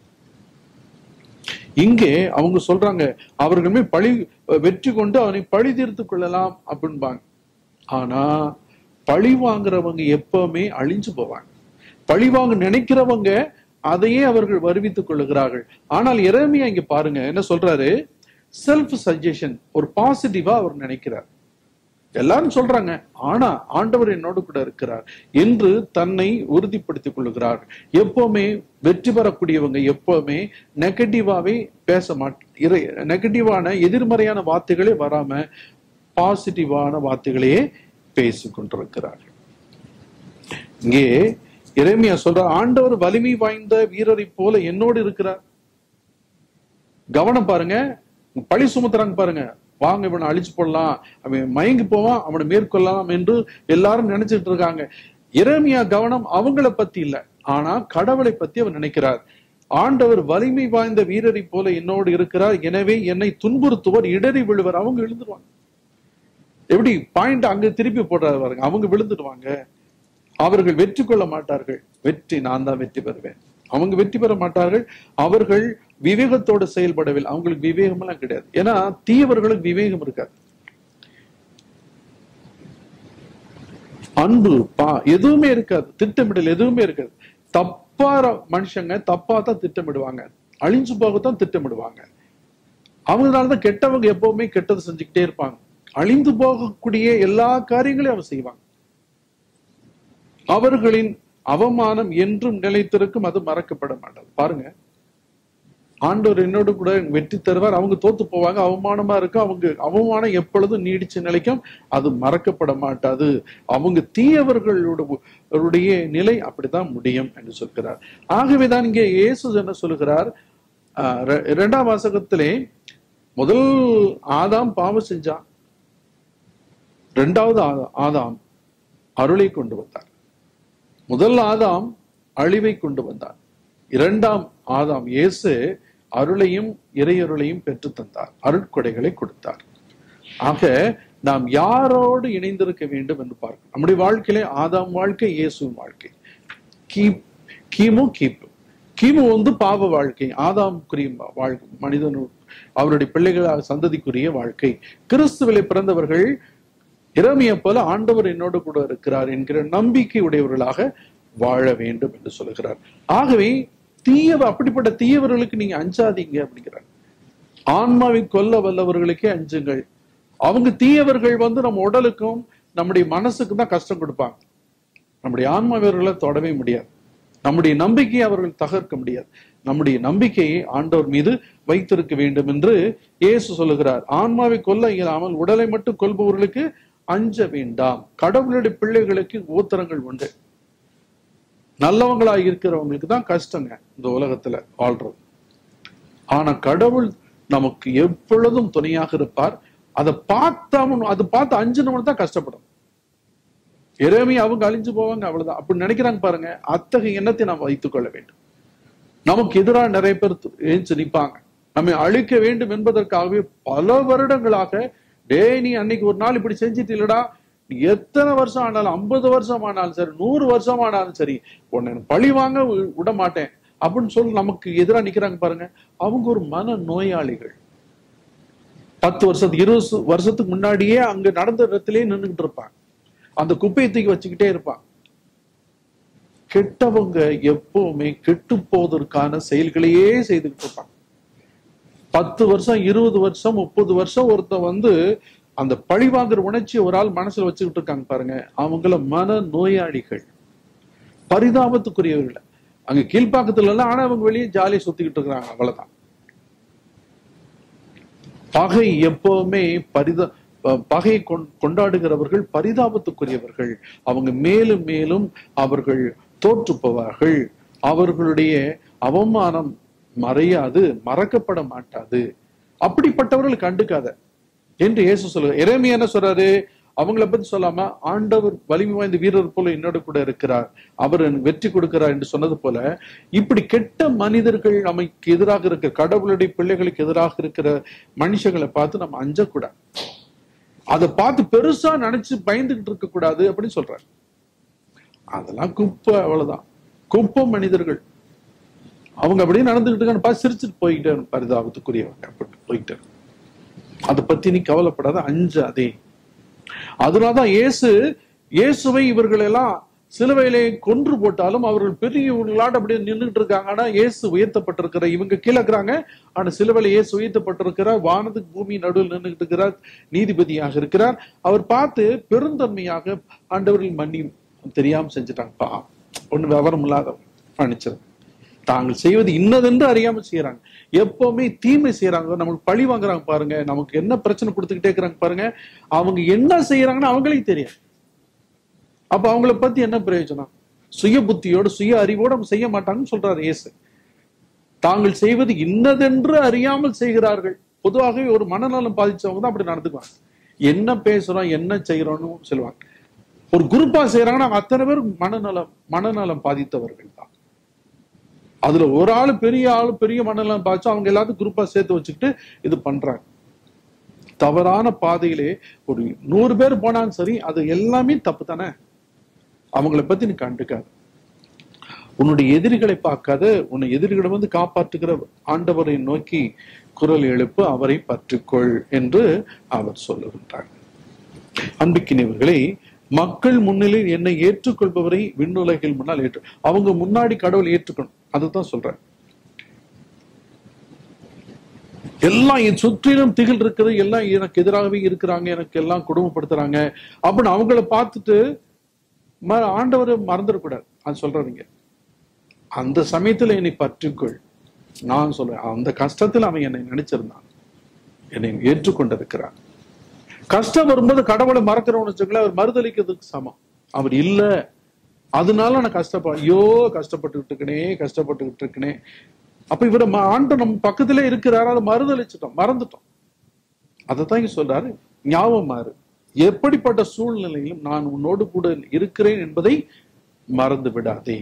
இங்கே அவங்க சொல்றாங்க அவர்களுமே பழி வெற்றி கொண்டு அவனை பழி தீர்த்து கொள்ளலாம் அப்படின்பாங்க ஆனா பழி வாங்குறவங்க எப்பவுமே அழிஞ்சு போவாங்க பழி வாங்க நினைக்கிறவங்க அதையே அவர்கள் வருவித்துக் கொள்ளுகிறார்கள் ஆனால் இறைமையா இங்க பாருங்க என்ன சொல்றாரு செல்ஃப் சஜஷன் ஒரு பாசிட்டிவா அவர் நினைக்கிறார் எல்லாரும் சொல்றாங்க ஆனா ஆண்டவர் என்னோடு கூட இருக்கிறார் என்று தன்னை உறுதிப்படுத்திக் கொள்ளுகிறார் எப்பவுமே வெற்றி பெறக்கூடியவங்க எப்பவுமே நெகட்டிவாவே பேச மாட்ட நெகட்டிவான எதிர்மறையான வார்த்தைகளே வராம பாசிட்டிவான வார்த்தைகளையே பேசிக் கொண்டிருக்கிறார்கள் இங்கே இறைமையா சொல்ற ஆண்டவர் வலிமை வாய்ந்த வீரரை போல என்னோடு இருக்கிறார் கவனம் பாருங்க பழி சுமத்துறாங்க பாருங்க வாங்க இவனை அழிச்சு போடலாம் அவன் மயங்கி போவான் அவனை மேற்கொள்ளலாம் என்று எல்லாரும் நினைச்சிட்டு இருக்காங்க இறைமையா கவனம் அவங்கள பத்தி இல்ல ஆனா கடவுளை பத்தி அவர் நினைக்கிறார் ஆண்டவர் வலிமை வாய்ந்த வீரரை போல என்னோடு இருக்கிறார் எனவே என்னை துன்புறுத்துவர் இடறி விழுவர் அவங்க விழுந்துருவாங்க எப்படி பாயிண்ட் அங்க திருப்பி போடுறாரு பாருங்க அவங்க விழுந்துடுவாங்க அவர்கள் வெற்றி கொள்ள மாட்டார்கள் வெற்றி நான் தான் வெற்றி பெறுவேன் அவங்க வெற்றி பெற மாட்டார்கள் அவர்கள் விவேகத்தோடு செயல்படவில்லை அவங்களுக்கு விவேகம் எல்லாம் கிடையாது ஏன்னா தீயவர்களுக்கு விவேகம் இருக்காது அன்பு பா எதுவுமே இருக்காது திட்டமிடல் எதுவுமே இருக்காது தப்பார மனுஷங்க தப்பா தான் திட்டமிடுவாங்க அழிஞ்சு போகத்தான் திட்டமிடுவாங்க அவங்களாலதான் கெட்டவங்க எப்பவுமே கெட்டது செஞ்சுக்கிட்டே இருப்பாங்க அழிந்து போகக்கூடிய எல்லா காரியங்களையும் அவங்க செய்வாங்க அவர்களின் அவமானம் என்றும் நிலைத்திருக்கும் அது மறக்கப்பட மாட்டாது பாருங்க ஆண்டவர் என்னோடு கூட வெற்றி தருவார் அவங்க தோத்து போவாங்க அவமானமா இருக்கும் அவங்க அவமானம் எப்பொழுதும் நீடிச்சு நிலைக்கும் அது மறக்கப்பட மாட்டாது அவங்க தீயவர்களுடைய நிலை அப்படித்தான் முடியும் என்று சொல்கிறார் ஆகவேதான் இங்கே இயேசு என்ன சொல்லுகிறார் ஆஹ் ரெ- இரண்டாம் வாசகத்திலே முதல் ஆதாம் பாவம் செஞ்சான் இரண்டாவது ஆதா- ஆதாம் அருளை கொண்டு வந்தார் முதல் ஆதாம் அழிவை கொண்டு வந்தார் இரண்டாம் ஆதாம் இயேசு அருளையும் இறையருளையும் பெற்று தந்தார் அருட்கொடைகளை கொடுத்தார் ஆக நாம் யாரோடு இணைந்திருக்க வேண்டும் என்று பார்க்கணும் நம்முடைய வாழ்க்கையிலே ஆதாம் வாழ்க்கை இயேசுவின் வாழ்க்கை கீப் கீமு கீப்பு கீமு வந்து பாவ வாழ்க்கை ஆதாம்குரிய வாழ்க்கை மனிதன் அவருடைய பிள்ளைகள் சந்ததிக்குரிய வாழ்க்கை கிறிஸ்துவிலே பிறந்தவர்கள் இறமையை போல ஆண்டவர் என்னோடு கூட இருக்கிறார் என்கிற நம்பிக்கை உடையவர்களாக வாழ வேண்டும் என்று சொல்லுகிறார் ஆகவே தீயவ அப்படிப்பட்ட தீயவர்களுக்கு நீங்க அஞ்சாதீங்க அப்படிங்கிறார் ஆன்மாவை கொல்ல வல்லவர்களுக்கே அஞ்சுங்கள் அவங்க தீயவர்கள் வந்து நம்ம உடலுக்கும் நம்முடைய மனசுக்கும் தான் கஷ்டம் கொடுப்பாங்க நம்முடைய ஆன்மாவர்களை தொடவே முடியாது நம்முடைய நம்பிக்கையை அவர்கள் தகர்க்க முடியாது நம்முடைய நம்பிக்கையை ஆண்டவர் மீது வைத்திருக்க வேண்டும் என்று இயேசு சொல்லுகிறார் ஆன்மாவை கொல்ல இயலாமல் உடலை மட்டும் கொல்பவர்களுக்கு அஞ்ச வேண்டாம் கடவுளுடைய பிள்ளைகளுக்கு ஊத்தரங்கள் உண்டு நல்லவங்களா இருக்கிறவங்களுக்கு தான் கஷ்டங்க இந்த உலகத்துல வாழ்றது ஆனா கடவுள் நமக்கு எப்பொழுதும் துணையாக இருப்பார் அதை பார்த்தாம அதை பார்த்து அஞ்சினவன் தான் கஷ்டப்படும் இறைமை அவங்க அழிஞ்சு போவாங்க அவ்வளவுதான் அப்படி நினைக்கிறாங்க பாருங்க அத்தகைய எண்ணத்தை நாம் வைத்துக் கொள்ள வேண்டும் நமக்கு எதிராக நிறைய பேர் எழுந்து நிற்பாங்க நம்மை அழிக்க வேண்டும் என்பதற்காகவே பல வருடங்களாக டேய் நீ அன்னைக்கு ஒரு நாள் இப்படி செஞ்சிட்டு இல்லடா நீ எத்தனை வருஷம் ஆனாலும் ஐம்பது வருஷம் ஆனாலும் சரி நூறு வருஷம் ஆனாலும் சரி உன்னை நான் பழி வாங்க வி- விட மாட்டேன் அப்படின்னு சொல்லி நமக்கு எதிரா நிக்கிறாங்க பாருங்க அவங்க ஒரு மன நோயாளிகள் பத்து வருஷத்துக்கு இருபது சு- வருஷத்துக்கு முன்னாடியே அங்க நடந்த இடத்திலேயே நின்றுகிட்டு இருப்பாங்க அந்த குப்பையை தூக்கி வச்சுக்கிட்டே இருப்பாங்க கெட்டவங்க எப்பவுமே கெட்டு போவதற்கான செயல்களையே செய்துகிட்டு இருப்பாங்க பத்து வருஷம் இருபது வருஷம் முப்பது வருஷம் ஒருத்தன் வந்து அந்த பழி வாங்குற உணர்ச்சி ஒரு ஆள் மனசுல வச்சுக்கிட்டு இருக்காங்க பாருங்க அவங்கள மன நோயாளிகள் பரிதாபத்துக்குரியவர்கள் அங்க கீழ்ப்பாக்கத்துல எல்லாம் ஆனா அவங்க வெளியே ஜாலியா சுத்திக்கிட்டு இருக்கிறாங்க அவ்வளவுதான் பகை எப்பவுமே பரிதா ப- பகையை கொண்- கொண்டாடுகிறவர்கள் பரிதாபத்துக்குரியவர்கள் அவங்க மேலும் மேலும் அவர்கள் தோற்று போவார்கள் அவர்களுடைய அவமானம் மறையாது மறக்கப்பட மாட்டாது அப்படிப்பட்டவர்கள் கண்டுக்காத என்று இயேசு சொல்லுங்க இறைமை என்ன சொல்றாரு அவங்கள பத்தி சொல்லாம ஆண்டவர் வலிமை வாய்ந்த வீரர் போல என்னோட கூட இருக்கிறார் அவர் எனக்கு வெற்றி கொடுக்கிறார் என்று சொன்னது போல இப்படி கெட்ட மனிதர்கள் நமக்கு எதிராக இருக்கிற கடவுளுடைய பிள்ளைகளுக்கு எதிராக இருக்கிற மனுஷங்களை பார்த்து நம்ம அஞ்சக்கூடாது அதை பார்த்து பெருசா நினைச்சு பயந்துகிட்டு இருக்க கூடாது அப்படின்னு சொல்றாரு அதெல்லாம் குப்பை அவ்வளவுதான் குப்பை மனிதர்கள் அவங்க அப்படியே நடந்துகிட்டு இருக்கான்னு பார்த்து சிரிச்சுட்டு போய்கிட்டே இருக்கணும். பரிதாபத்துக்குரியவங்க அப்படி போய்கிட்டே இருக்கணும். அதை பத்தி நீ கவலைப்படாத அஞ்சாதே அதனாலதான் இயேசு இயேசுவை இவர்கள் எல்லாம் சிலுவையிலே கொன்று போட்டாலும் அவர்கள் பெரியவர்களாட அப்படியே நின்றுட்டு இருக்காங்க ஆனா இயேசு உயர்த்தப்பட்டிருக்கிற இவங்க கீழே இருக்கிறாங்க ஆனா சிலுவையில இயேசு உயர்த்தப்பட்டிருக்கிறார் வானத்துக்கு பூமி நடுவில் நின்றுட்டு இருக்கிறார் நீதிபதியாக இருக்கிறார் அவர் பார்த்து பெருந்தன்மையாக ஆண்டவர்கள் மன்னி தெரியாம செஞ்சுட்டாங்கப்பா ஒண்ணு விவரம் இல்லாதவங்க மன்னிச்சிருங்க தாங்கள் செய்வது இன்னதென்று அறியாம செய்யறாங்க எப்பவுமே தீமை செய்யறாங்க நமக்கு பழி வாங்குறாங்க பாருங்க நமக்கு என்ன பிரச்சனை கொடுத்துக்கிட்டே இருக்கிறாங்க பாருங்க அவங்க என்ன செய்யறாங்கன்னு அவங்களுக்கு தெரியும் அப்ப அவங்கள பத்தி என்ன பிரயோஜனம் சுய புத்தியோட சுய அறிவோட அவங்க செய்ய மாட்டாங்கன்னு சொல்றாரு இயேசு தாங்கள் செய்வது இன்னதென்று அறியாமல் செய்கிறார்கள் பொதுவாகவே ஒரு மனநலம் பாதிச்சவங்க தான் அப்படி நடந்துக்குவாங்க என்ன பேசுறோம் என்ன செய்யறோம்னு சொல்லுவாங்க ஒரு குரூப்பா செய்யறாங்கன்னா அவங்க அத்தனை பேர் மனநலம் மனநலம் பாதித்தவர்கள் தான் அதுல ஒரு ஆளு பெரிய ஆளு பெரிய மனநலம் பாதிச்சா அவங்க எல்லாத்தையும் குரூப்பா சேர்த்து வச்சுக்கிட்டு இது பண்றாங்க தவறான பாதையிலே ஒரு நூறு பேர் போனாலும் சரி அது எல்லாமே தப்பு தானே அவங்கள பத்தி நீ கண்டுக்காத உன்னுடைய எதிரிகளை பார்க்காத உன்னை எதிரிகளை வந்து காப்பாற்றுகிற ஆண்டவரை நோக்கி குரல் எழுப்பு அவரை பற்றுக்கொள் என்று அவர் சொல்லுகின்றார் அன்பிக்கினவர்களே மக்கள் முன்னிலையில் என்னை ஏற்றுக்கொள்பவரை விண்ணுலகில் முன்னால் ஏற்று அவங்க முன்னாடி கடவுள் ஏற்றுக்கணும் அதுதான் சொல்றேன் எல்லாம் என் சுற்றிலும் திகில் இருக்குது எல்லாம் எனக்கு எதிராகவே இருக்கிறாங்க எனக்கு எல்லாம் கொடுமைப்படுத்துறாங்க அப்படின்னு அவங்கள பார்த்துட்டு ம- ஆண்டவரை மறந்துடக்கூடாது அது சொல்றீங்க அந்த சமயத்துல என்னை பற்றிக்கொள் நான் சொல்றேன் அந்த கஷ்டத்துல அவன் என்னை நினைச்சிருந்தான் என்னை ஏற்றுக்கொண்டிருக்கிறான் கஷ்டம் வரும்போது கடவுளை மறக்கிறவன்னு வச்சுக்கல அவர் மறுதளிக்கிறதுக்கு சமம் அவர் இல்ல அதனால நான் கஷ்டப்ப ஐயோ கஷ்டப்பட்டுக்கிட்டு இருக்கனே கஷ்டப்பட்டுக்கிட்டு இருக்கனே அப்ப இவர ஆண்டு நம்ம பக்கத்திலே இருக்கிறாரு அதை மறுதளிச்சிட்டோம் மறந்துட்டோம் அதைத்தான் இங்க சொல்றாரு ஞாபகம் மாறு எப்படிப்பட்ட சூழ்நிலையிலும் நான் உன்னோடு கூட இருக்கிறேன் என்பதை மறந்து விடாதே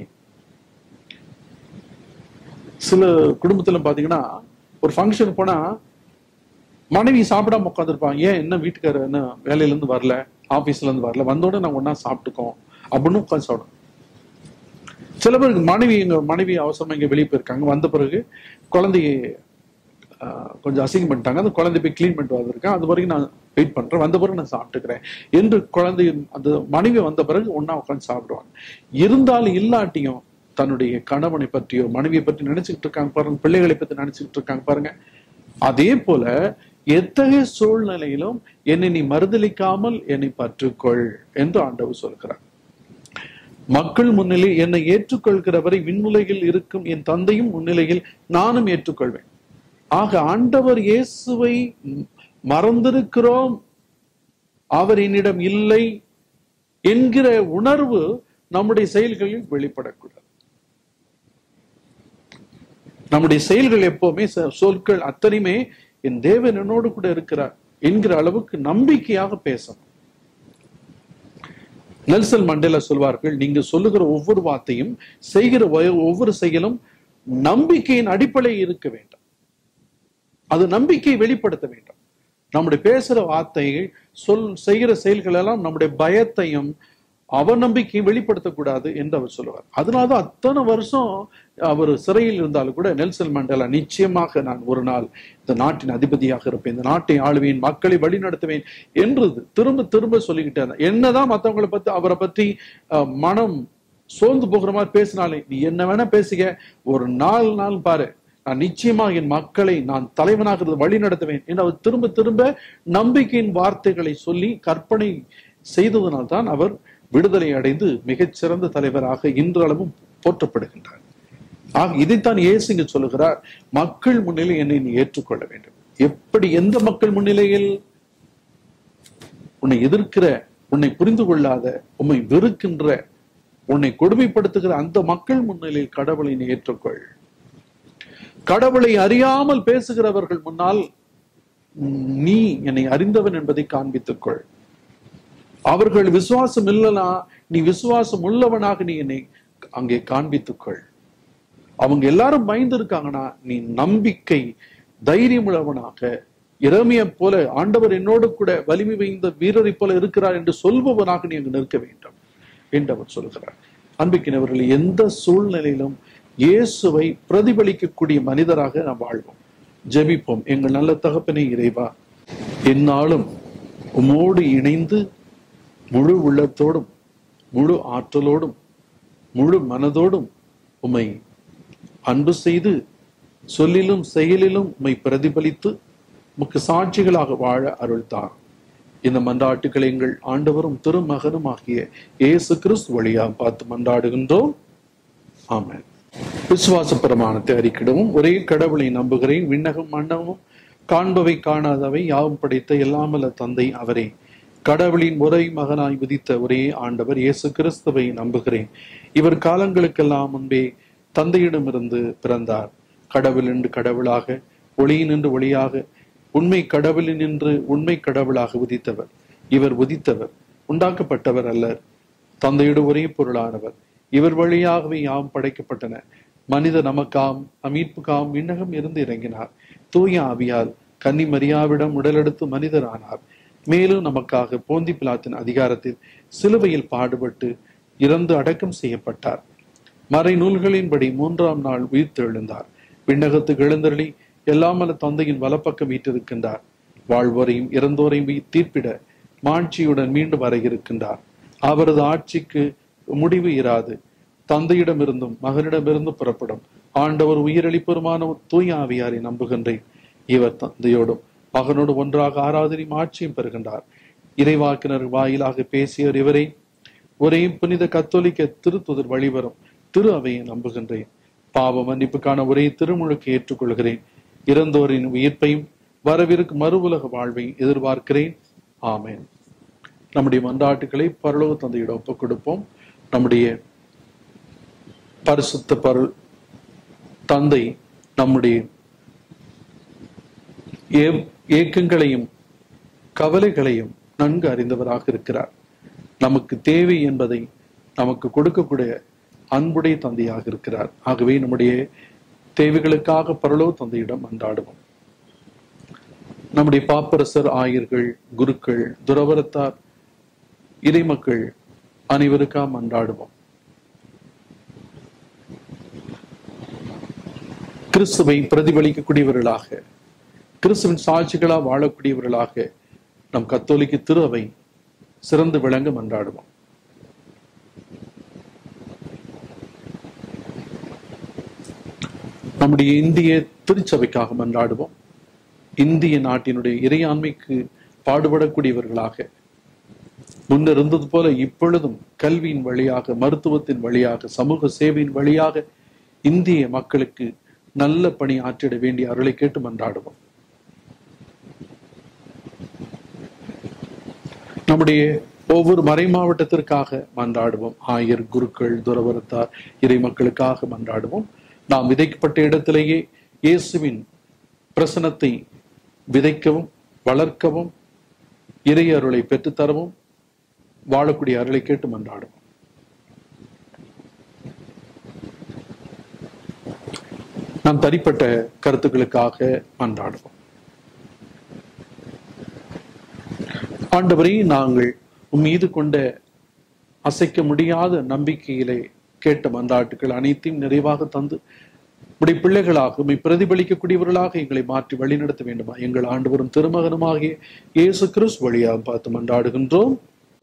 சில குடும்பத்துல பாத்தீங்கன்னா ஒரு ஃபங்க்ஷன் போனா மனைவி சாப்பிடாம உட்காந்துருப்பாங்க ஏன் என்ன வீட்டுக்காரர் என்ன வேலையில இருந்து வரல ஆபீஸ்ல இருந்து வரல வந்தோட நாங்க ஒண்ணா சாப்பிட்டுக்கோம் அப்படின்னு உட்காந்து சாப்பிடும் சில பேருக்கு மனைவி எங்க மனைவி அவசரமா இங்க வெளியே போயிருக்காங்க வந்த பிறகு குழந்தைய ஆஹ், கொஞ்சம் அசிங்கம் பண்ணிட்டாங்க அந்த குழந்தை போய் க்ளீன் பண்ணிட்டு வந்திருக்கேன் அது வரைக்கும் நான் வெயிட் பண்றேன் வந்த பிறகு நான் சாப்பிட்டுக்கிறேன் என்று குழந்தை அந்த மனைவி வந்த பிறகு ஒண்ணா உட்காந்து சாப்பிடுவாங்க இருந்தாலும் இல்லாட்டியும் தன்னுடைய கணவனை பற்றியோ மனைவியை பற்றி நினைச்சுக்கிட்டு இருக்காங்க பாருங்க பிள்ளைகளை பத்தி நினைச்சுக்கிட்டு இருக்காங்க பாருங்க அதே போல எத்தகைய சூழ்நிலையிலும் என்னை நீ மறுதலிக்காமல் என்னை பற்றுக்கொள் என்று ஆண்டவர் சொல்கிறார் மக்கள் முன்னிலையில் என்னை ஏற்றுக்கொள்கிறவரை விண்ணுலகில் இருக்கும் என் தந்தையும் முன்னிலையில் நானும் ஏற்றுக்கொள்வேன் ஆக ஆண்டவர் இயேசுவை ம், மறந்திருக்கிறோம் அவர் என்னிடம் இல்லை என்கிற உணர்வு நம்முடைய செயல்களில் வெளிப்படக்கூடாது நம்முடைய செயல்கள் எப்பவுமே ச- சொற்கள் அத்தனையுமே என் தேவன் என்னோடு கூட இருக்கிறார் என்கிற அளவுக்கு நம்பிக்கையாக பேசணும் நெல்சன் மண்டேலா சொல்வார்கள் நீங்க சொல்லுகிற ஒவ்வொரு வார்த்தையும் செய்கிற ஒ- ஒவ்வொரு செயலும் நம்பிக்கையின் அடிப்படை இருக்க வேண்டும் அது நம்பிக்கையை வெளிப்படுத்த வேண்டும் நம்முடைய பேசுற வார்த்தைகள் சொல் செய்கிற செயல்கள் எல்லாம் நம்முடைய பயத்தையும் அவநம்பிக்கையும் வெளிப்படுத்தக்கூடாது என்று அவர் சொல்லுவார் அதனாலதான் அத்தனை வருஷம் அவர் சிறையில் இருந்தாலும் கூட நெல்சன் மண்டேலா நிச்சயமாக நான் ஒரு நாள் இந்த நாட்டின் அதிபதியாக இருப்பேன் இந்த நாட்டை ஆளுவேன் மக்களை வழிநடத்துவேன் என்று திரும்ப திரும்ப சொல்லிக்கிட்டே இருந்தார் என்னதான் மற்றவங்களை பத்தி அவரை பற்றி அஹ், மனம் சோர்ந்து போகிற மாதிரி பேசினாலே நீ என்ன வேணா பேசுக ஒரு நாலு நாள் பாரு நான் நிச்சயமா என் மக்களை நான் தலைவனாக இருந்து வழி நடத்துவேன் என்று அவர் திரும்ப திரும்ப நம்பிக்கையின் வார்த்தைகளை சொல்லி கற்பனை செய்ததனால்தான் அவர் விடுதலை அடைந்து மிகச்சிறந்த தலைவராக இன்றளவும் போற்றப்படுகின்றார் ஆக இதைத்தான் இயேசு இங்கு சொல்லுகிறார் மக்கள் முன்னிலை என்னை நீ ஏற்றுக்கொள்ள வேண்டும் எப்படி எந்த மக்கள் முன்னிலையில் உன்னை எதிர்க்கிற உன்னை புரிந்து கொள்ளாத உன்னை வெறுக்கின்ற உன்னை கொடுமைப்படுத்துகிற அந்த மக்கள் முன்னிலையில் கடவுளை நீ ஏற்றுக்கொள் கடவுளை அறியாமல் பேசுகிறவர்கள் முன்னால் நீ என்னை அறிந்தவன் என்பதை காண்பித்துக்கொள் அவர்கள் விசுவாசம் இல்லனா நீ விசுவாசம் உள்ளவனாக நீ என்னை அங்கே காண்பித்துக்கொள் அவங்க எல்லாரும் பயந்து இருக்காங்கன்னா நீ நம்பிக்கை தைரியம் உள்ளவனாக இறமைய போல ஆண்டவர் என்னோடு கூட வலிமை வைந்த வீரரை போல இருக்கிறார் என்று சொல்பவனாக நீ அங்கு நிற்க வேண்டும் என்று அவர் சொல்கிறார் அன்பிக்கினவர்கள் எந்த சூழ்நிலையிலும் இயேசுவை பிரதிபலிக்கக்கூடிய மனிதராக நாம் வாழ்வோம் ஜெபிப்போம் எங்கள் நல்ல தகப்பனே இறைவா என்னாலும் உமோடு இணைந்து முழு உள்ளத்தோடும் முழு ஆற்றலோடும் முழு மனதோடும் உம்மை அன்பு செய்து சொல்லிலும் செயலிலும் உம்மை பிரதிபலித்து உமக்கு சாட்சிகளாக வாழ அருள்தார் இந்த மன்றாட்டுக்களை எங்கள் ஆண்டவரும் திருமகனும் ஆகிய இயேசு கிறிஸ்து வழியா பார்த்து மன்றாடுகின்றோம் ஆமென் விசுவாச பிரமாணத்தை அறிக்கிடவும் ஒரே கடவுளை நம்புகிறேன் விண்ணகம் மன்னமும் காண்பவை காணாதவை யாவும் படைத்த எல்லாமல்ல தந்தை அவரே கடவுளின் ஒரே மகனாய் உதித்த ஒரே ஆண்டவர் இயேசு கிறிஸ்துவை நம்புகிறேன் இவர் காலங்களுக்கெல்லாம் முன்பே தந்தையிடமிருந்து பிறந்தார் கடவுள் என்று கடவுளாக ஒளியினின்று ஒளியாக உண்மை கடவுளினின்று உண்மை கடவுளாக உதித்தவர் இவர் உதித்தவர் உண்டாக்கப்பட்டவர் அல்லர் தந்தையோடு ஒரே பொருளானவர் இவர் வழியாகவே யாம் படைக்கப்பட்டன மனித நமக்காம் அமீட்புக்காம் விண்ணகம் இருந்து இறங்கினார் தூய ஆவியால் கன்னி மரியாவிடம் உடலெடுத்து மனிதரானார் மேலும் நமக்காக போந்தி பிலாத்தின் அதிகாரத்தில் சிலுவையில் பாடுபட்டு இறந்து அடக்கம் செய்யப்பட்டார் மறை நூல்களின்படி மூன்றாம் நாள் உயிர்த்தெழுந்தார் விண்ணகத்துக்கு எழுந்தருளி எல்லாமல்ல தந்தையின் வலப்பக்கம் வீற்றிருக்கின்றார் வாழ்வோரையும் இறந்தோரையும் உயிர் தீர்ப்பிட மாட்சியுடன் மீண்டும் வர இருக்கின்றார் அவரது ஆட்சிக்கு முடிவு இராது தந்தையிடமிருந்தும் மகனிடமிருந்தும் புறப்படும் ஆண்டவர் உயிரளிப்பருமான தூய ஆவியாரை நம்புகின்றேன் இவர் தந்தையோடும் மகனோடு ஒன்றாக ஆராதனை ஆட்சியும் பெறுகின்றார் இறைவாக்கினர் வாயிலாக பேசியவர் இவரை ஒரே புனித கத்தோலிக்க திருத்துதர் வழிவரும் திரு அவையை நம்புகின்றேன் பாவ மன்னிப்புக்கான ஒரே திருமுழுக்கு ஏற்றுக்கொள்கிறேன் இறந்தோரின் உயிர்ப்பையும் வரவிருக்கும் மறு உலக வாழ்வை எதிர்பார்க்கிறேன் ஆமென் நம்முடைய மன்றாட்டுகளை பரலோக தந்தையிடம் ஒப்புக் கொடுப்போம் நம்முடைய பரிசுத்த பருள் தந்தை நம்முடைய ஏ- ஏக்கங்களையும் கவலைகளையும் நன்கு அறிந்தவராக இருக்கிறார் நமக்கு தேவை என்பதை நமக்கு கொடுக்கக்கூடிய அன்புடைய தந்தையாக இருக்கிறார் ஆகவே நம்முடைய தேவைகளுக்காக பரலோ தந்தையிடம் அன்றாடுவோம் நம்முடைய பாப்பரசர் ஆயர்கள் குருக்கள் துறவரத்தார் இறைமக்கள் அனைவருக்காம் அன்றாடுவோம் கிறிஸ்துவை பிரதிபலிக்கக்கூடியவர்களாக கிறிஸ்துவின் சாட்சிகளா வாழக்கூடியவர்களாக நம் கத்தோலிக்க திரு அவை சிறந்து விளங்க மன்றாடுவோம் நம்முடைய இந்திய திருச்சபைக்காக மன்றாடுவோம் இந்திய நாட்டினுடைய இறையாண்மைக்கு பாடுபடக்கூடியவர்களாக முன்னர் இருந்தது போல இப்பொழுதும் கல்வியின் வழியாக மருத்துவத்தின் வழியாக சமூக சேவையின் வழியாக இந்திய மக்களுக்கு நல்ல பணி ஆற்றிட வேண்டிய அருளை கேட்டு மன்றாடுவோம் நம்முடைய ஒவ்வொரு மறை மாவட்டத்திற்காக மன்றாடுவோம் ஆயர் குருக்கள் துறவரத்தார் இறை மக்களுக்காக மன்றாடுவோம் நாம் விதைக்கப்பட்ட இடத்திலேயே இயேசுவின் பிரசனத்தை விதைக்கவும் வளர்க்கவும் இறை அருளை பெற்றுத்தரவும் வாழக்கூடிய அருளை கேட்டு மன்றாடுவோம் நாம் தனிப்பட்ட கருத்துக்களுக்காக மன்றாடுவோம் ஆண்டவரை நாங்கள் உம் மீது கொண்ட அசைக்க முடியாத நம்பிக்கையிலே கேட்ட மன்றாட்டுகள் அனைத்தையும் நிறைவாக தந்து உடைய பிள்ளைகளாக உம்மை பிரதிபலிக்கக்கூடியவர்களாக எங்களை மாற்றி வழிநடத்த வேண்டுமா எங்கள் ஆண்டவரும் திருமகனுமாகிய இயேசு கிறிஸ்து வழியாக பார்த்து மன்றாடுகின்றோம்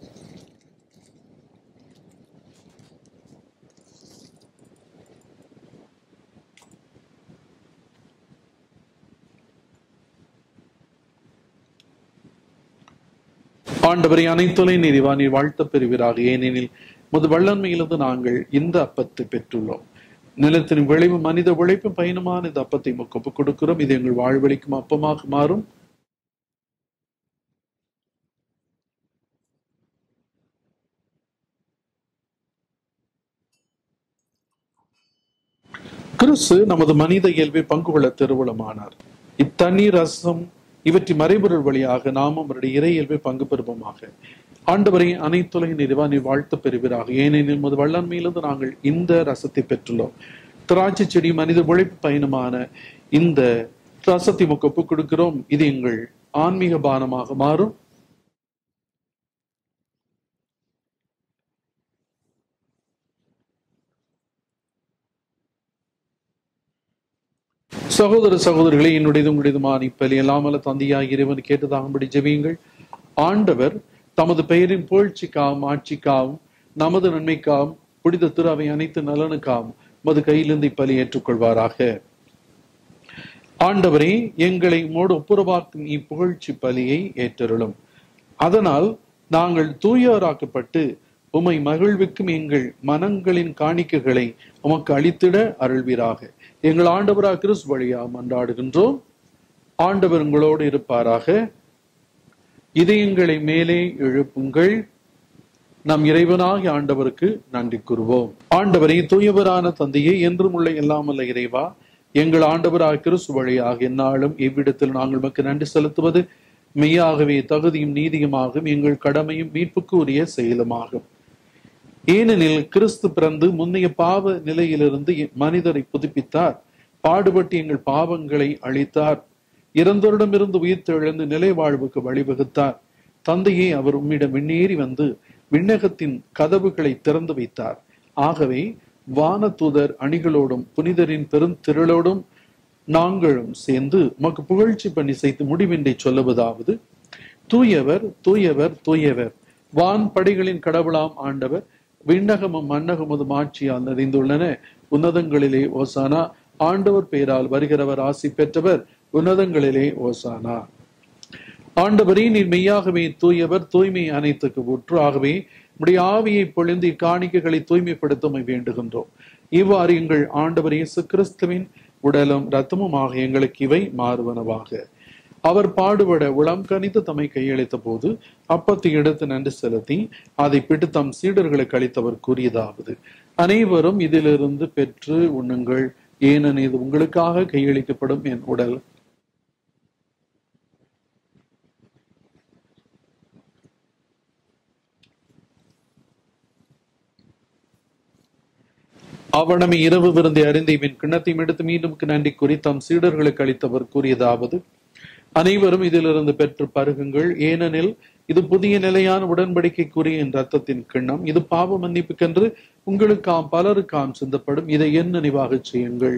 ஆண்டவரை அனைத்துலை நிறைவா நீர் வாழ்த்த பெறுவீராக ஏனெனில் முது வல்லன்மையிலிருந்து நாங்கள் இந்த அப்பத்தை பெற்றுள்ளோம் நிலத்தின் விளைவு மனித உழைப்பு பயணமான இந்த அப்பத்தை ஒப்பு கொடுக்கிறோம் இது எங்கள் வாழ்வழிக்கும் அப்பமாக மாறும் கிறிஸ்து நமது மனித இயல்பை பங்கு கொள்ள திருவுளமானார் இத்தண்ணீர் ரசம் இவற்றின் மறைபொருள் வழியாக நாமும் அவருடைய இறை இயல்பை பங்கு பெறுவோமாக ஆண்டவரை அனைத்துலக நிறைவா நீ வாழ்த்து பெறுவீராக ஏனெனில் மது வல்லன்மையிலிருந்து நாங்கள் இந்த ரசத்தை பெற்றுள்ளோம் திராட்சை செடி மனித உழைப்பு பயணமான இந்த ரசத்தை முக்கு ஒப்புக் கொடுக்கிறோம் இது எங்கள் ஆன்மீக பானமாக மாறும் சகோதர சகோதரிகளே என்னுடையது உங்களுடையதுமான இப்பலி எல்லாமல்ல தந்தையாகிய இறைவன் கேட்டதாகும்படி ஜெபியுங்கள் ஆண்டவர் தமது பெயரின் புகழ்ச்சிக்காகவும் ஆட்சிக்காகவும் நமது நன்மைக்காகவும் புனித திரு அவை அனைத்து நலனுக்காகவும் மது கையிலிருந்து இப்பலி ஏற்றுக்கொள்வாராக ஆண்டவரே எங்களை மோடு ஒப்புரவாக்கும் இப்புகழ்ச்சி பலியை ஏற்றருளும் அதனால் நாங்கள் தூயோராக்கப்பட்டு உமை மகிழ்விக்கும் எங்கள் மனங்களின் காணிக்கைகளை உமக்கு அளித்திட அருள்வீராக எங்கள் ஆண்டவரா கிறிஸ் வழியா மன்றாடுகின்றோம் ஆண்டவர் உங்களோடு இருப்பாராக இதயங்களை மேலே எழுப்புங்கள் நம் இறைவனாகி ஆண்டவருக்கு நன்றி கூறுவோம் ஆண்டவரை தூயவரான தந்தையே என்றும் உள்ள எல்லாமல்ல இறைவா எங்கள் ஆண்டவராக கிறிஸ்து வழியாக எந்நாளும் இவ்விடத்தில் நாங்கள் நமக்கு நன்றி செலுத்துவது மெய்யாகவே தகுதியும் நீதியுமாகும் எங்கள் கடமையும் மீட்புக்கு உரிய செயலுமாகும் ஏனெனில் கிறிஸ்து பிறந்து முன்னைய பாவ நிலையிலிருந்து மனிதரை புதுப்பித்தார் பாடுபட்டு எங்கள் பாவங்களை அழித்தார் இறந்தோரிடமிருந்து உயிர் தெழுந்து நிலை வாழ்வுக்கு வழிவகுத்தார் தந்தையே அவர் உம்மிடம் விண்ணேறி வந்து விண்ணகத்தின் கதவுகளை திறந்து வைத்தார் ஆகவே வானதூதர் அணிகளோடும் புனிதரின் பெருந்திரளோடும் நாங்களும் சேர்ந்து உமக்கு புகழ்ச்சி பண்ணி செய்து முடிவின்றி சொல்லுவதாவது தூயவர் தூயவர் தூயவர் வான் படைகளின் கடவுளாம் ஆண்டவர் விண்ணகமும் மன்னகமும் ஆட்சியால் நிறைந்துள்ளன உன்னதங்களிலே ஓசானா ஆண்டவர் பெயரால் வருகிறவர் ஆசி பெற்றவர் உன்னதங்களிலே ஓசானா ஆண்டவரே நீர் மெய்யாகவே தூயவர் தூய்மை அனைத்துக்கு ஊற்று ஆகவே உடைய ஆவியை பொழிந்து இக்காணிக்கைகளை தூய்மைப்படுத்த வேண்டுகின்றோம் இவ்வாறு எங்கள் ஆண்டவர் இயேசு கிறிஸ்துவின் உடலும் இரத்தமுமாக எங்களுக்கு இவை மாறுவனவாக அவர் பாடுபட உளம் கனித்து தம்மை கையளித்த போது அப்பத்தை எடுத்து நன்றி செலுத்தி அதை பிட்டு தம் சீடர்களுக்கு அளித்தவர் கூறியதாவது அனைவரும் இதிலிருந்து பெற்று உண்ணுங்கள் ஏனெனில் இது உங்களுக்காக கையளிக்கப்படும் என் உடல் அவனமை இரவு விருந்தை அறிந்து இவன் கிண்ணத்தையும் எடுத்து மீண்டும் நன்றி கூறி தம் சீடர்களுக்கு அளித்தவர் கூறியதாவது அனைவரும் இதிலிருந்து பெற்று பருகுங்கள் ஏனெனில் இது புதிய நிலையான உடன்படிக்கைக்குரிய என் ரத்தத்தின் கிண்ணம் இது பாவ மன்னிப்புக்கென்று உங்களுக்காம் பலருக்காம் சிந்தப்படும் இதை என் நினைவாக செய்யுங்கள்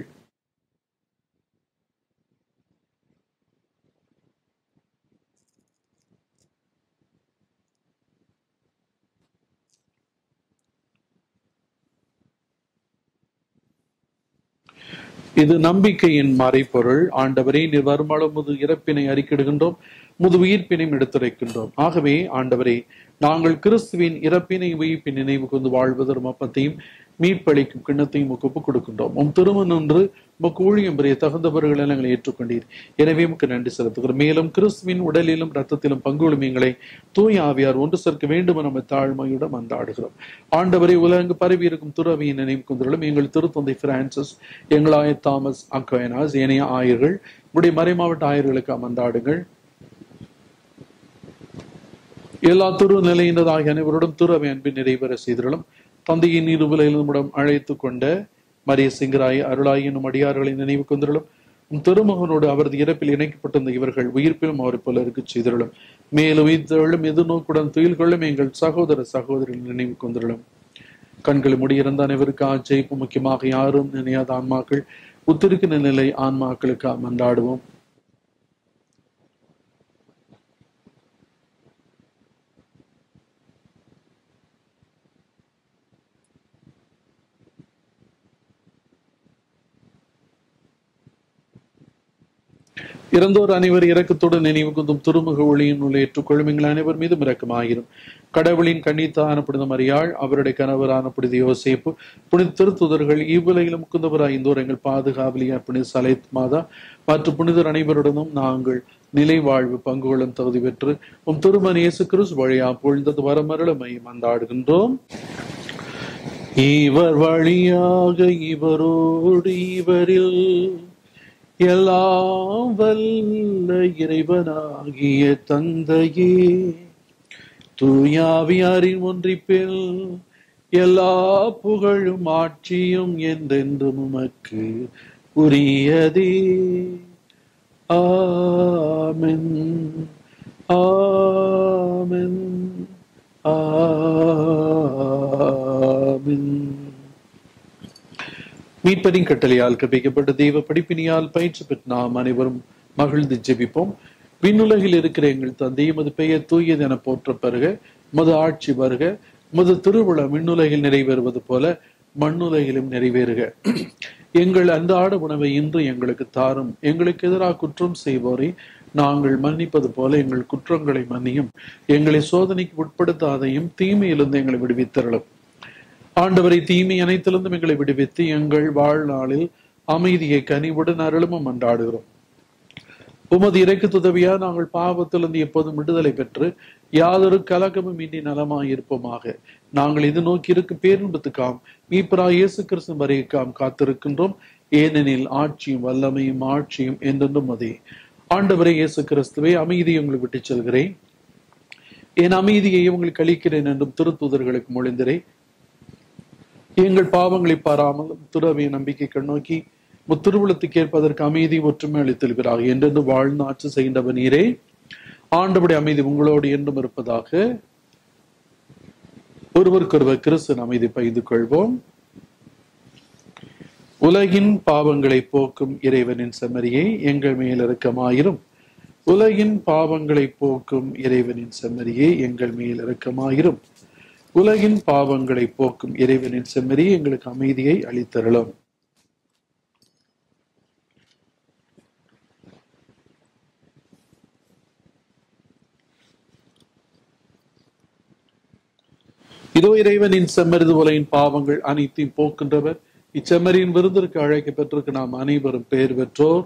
இது நம்பிக்கையின் மறைப்பொருள் ஆண்டவரே நீர் வருமானம் முது இறப்பினை அறிக்கிடுகின்றோம் முது உயிர்ப்பினையும் எடுத்துரைக்கின்றோம் ஆகவே ஆண்டவரே நாங்கள் கிறிஸ்துவின் இறப்பினை உயிர்ப்பின் நினைவு கொண்டு வாழ்வதற்கு அப்பத்தையும் மீட்பளிக்கும் கிண்ணத்தையும் உமக்கு ஒப்புக் கொடுக்கின்றோம் உம் திருமணம் ஒன்று உமக்கு ஊழியம் பெரிய தகுந்தவர்களை நாங்கள் ஏற்றுக்கொண்டீர் எனவே உமக்கு நன்றி செலுத்துகிறோம் மேலும் கிறிஸ்துவின் உடலிலும் ரத்தத்திலும் பங்குகளும் எங்களை தூய் ஆவியார் ஒன்று சேர்க்க வேண்டும் என நம்ம தாழ்மையுடன் மன்றாடுகிறோம் ஆண்டவரை உலகங்கு பரவி இருக்கும் துறவியின் நினைவு கொண்டுள்ள எங்கள் திருத்தந்தை பிரான்சிஸ் எங்களாய தாமஸ் அக்கோயனாஸ் ஏனைய ஆயர்கள் உடைய மறைமாவட்ட ஆயர்களுக்கு மன்றாடுங்கள் எல்லா துரு நிலையினதாகிய அனைவரோடும் துறவை அன்பின் நிறைவேற செய்திருளும் தந்தையின் இருவிலும் அழைத்து கொண்ட மரிய சிங்கராய் அருளாய் என்னும் அடியார்களை நினைவு கொண்டிருளும் உம் திருமகனோடு அவரது இறப்பில் இணைக்கப்பட்டிருந்த இவர்கள் உயிர்ப்பிலும் அவரை போல இருக்க செய்திருளும் மேலும் இத்தொழும் எதிர்நோக்குடன் துயில் கொள்ளும் எங்கள் சகோதர சகோதரிகள் நினைவு கொண்டுள்ளோம் கண்களை முடியிருந்த அனைவருக்கு ஆச்சரிப்பு முக்கியமாக யாரும் நினையாத ஆன்மாக்கள் உத்திருக்கிற நிலை ஆன்மாக்களுக்கு மன்றாடுவோம் இறந்தோர் அனைவர் இரக்கத்துடன் நினைவு கொண்டும் திருமுக ஒளியின் உள்ள ஏற்றுக்கொள்ளும் எங்கள் அனைவர் மீதும் இரக்கமாகிரும் கடவுளின் கண்ணித்தான புனித மரியாள் அவருடைய கணவரான புனித யோசேப்பு புனித திருத்துதர்கள் இவ்வுலகிலும் முக்குந்தவராய் இந்தோர் எங்கள் பாதுகாவலியார் புனித சலைத் மாதா மற்றும் புனிதர் அனைவருடனும் நாங்கள் நிலை வாழ்வு பங்கு கொள்ளும் தகுதி பெற்று உம் திருமன் இயேசு கிறிஸ்து வழியா பொழுந்தது வரமருளமை மந்தாடுகின்றோம் இவர் வழியாக இவரோடு இவரில் எல்லாம் வல்ல இறைவனாகிய தந்தையே தூயாவியாரின் ஒன்றிப்பில் எல்லா புகழும் ஆட்சியும் என்றென்றும் உமக்கு உரியதே ஆமென் ஆமென் ஆமென் மீட்பரின் கட்டளையால் கற்பிக்கப்பட்ட தெய்வ படிப்பினியால் பயிற்சி பெற்ற நாம் அனைவரும் மகிழ்ந்து ஜெபிப்போம் விண்ணுலகில் இருக்கிற எங்கள் தந்தை மது பெயர் தூயது என போற்ற பெறுக மது ஆட்சி வருக மது திருவிழா விண்ணுலகில் நிறைவேறுவது போல மண்ணுலகிலும் நிறைவேறுக எங்கள் அன்றாட உணவை இன்று எங்களுக்கு தாரும் எங்களுக்கு எதிராக குற்றம் செய்வோரை நாங்கள் மன்னிப்பது போல எங்கள் குற்றங்களை மன்னியும் எங்களை சோதனைக்கு உட்படுத்தாதையும் தீமையிலிருந்து எங்களை விடுவித்தரலும் ஆண்டவரை தீமை அனைத்திலிருந்தும் எங்களை விடுவித்து எங்கள் வாழ்நாளில் அமைதியை கனிவுடன் அருளும் அன்றாடுகிறோம் உமது இறைக்கு துதவியா நாங்கள் பாவத்திலிருந்து எப்போதும் விடுதலை பெற்று யாதொரு கலக்கமும் இன்றி நலமாய் இருப்போமாக நாங்கள் இது நோக்கி இருக்கும் பேரின்பத்துக்காம் மீப்பரா இயேசு கிறிஸ்து வரைக்காம் காத்திருக்கின்றோம் ஏனெனில் ஆட்சியும் வல்லமையும் ஆட்சியும் என்றென்றும் அதே ஆண்டவரை இயேசு கிறிஸ்துவை அமைதியை உங்களுக்கு விட்டுச் செல்கிறேன் என் அமைதியை உங்களுக்கு அளிக்கிறேன் என்றும் திருத்துதர்களுக்கு மொழிந்திரேன் எங்கள் பாவங்களை பாராமல் துறவிய நம்பிக்கை கண்ணோக்கி முத்திருவுளத்துக்கு ஏற்பதற்கு அமைதி ஒற்றுமை அளித்திருக்கிறார் என்றென்று வாழ்ந்து ஆட்சி செய்கின்றவர் நீரே ஆண்டபடி அமைதி உங்களோடு என்றும் இருப்பதாக ஒருவருக்கொருவர் கிறிஸ்தன் அமைதி பகிர்ந்து கொள்வோம் உலகின் பாவங்களை போக்கும் இறைவனின் செம்மறியை எங்கள் மேல் இறக்கமாயிரும் உலகின் பாவங்களை போக்கும் இறைவனின் செம்மறியை எங்கள் மேல் இறக்கமாயிரும் உலகின் பாவங்களை போக்கும் இறைவனின் செம்மறி எங்களுக்கு அமைதியை அளித்தருளும் இதோ இறைவனின் செம்மறிது உலகின் பாவங்கள் அனைத்தையும் போக்கின்றவர் இச்செம்மறியின் விருந்திற்கு அழைக்கப்பட்டிருக்கு நாம் அனைவரும் பெயர் பெற்றோர்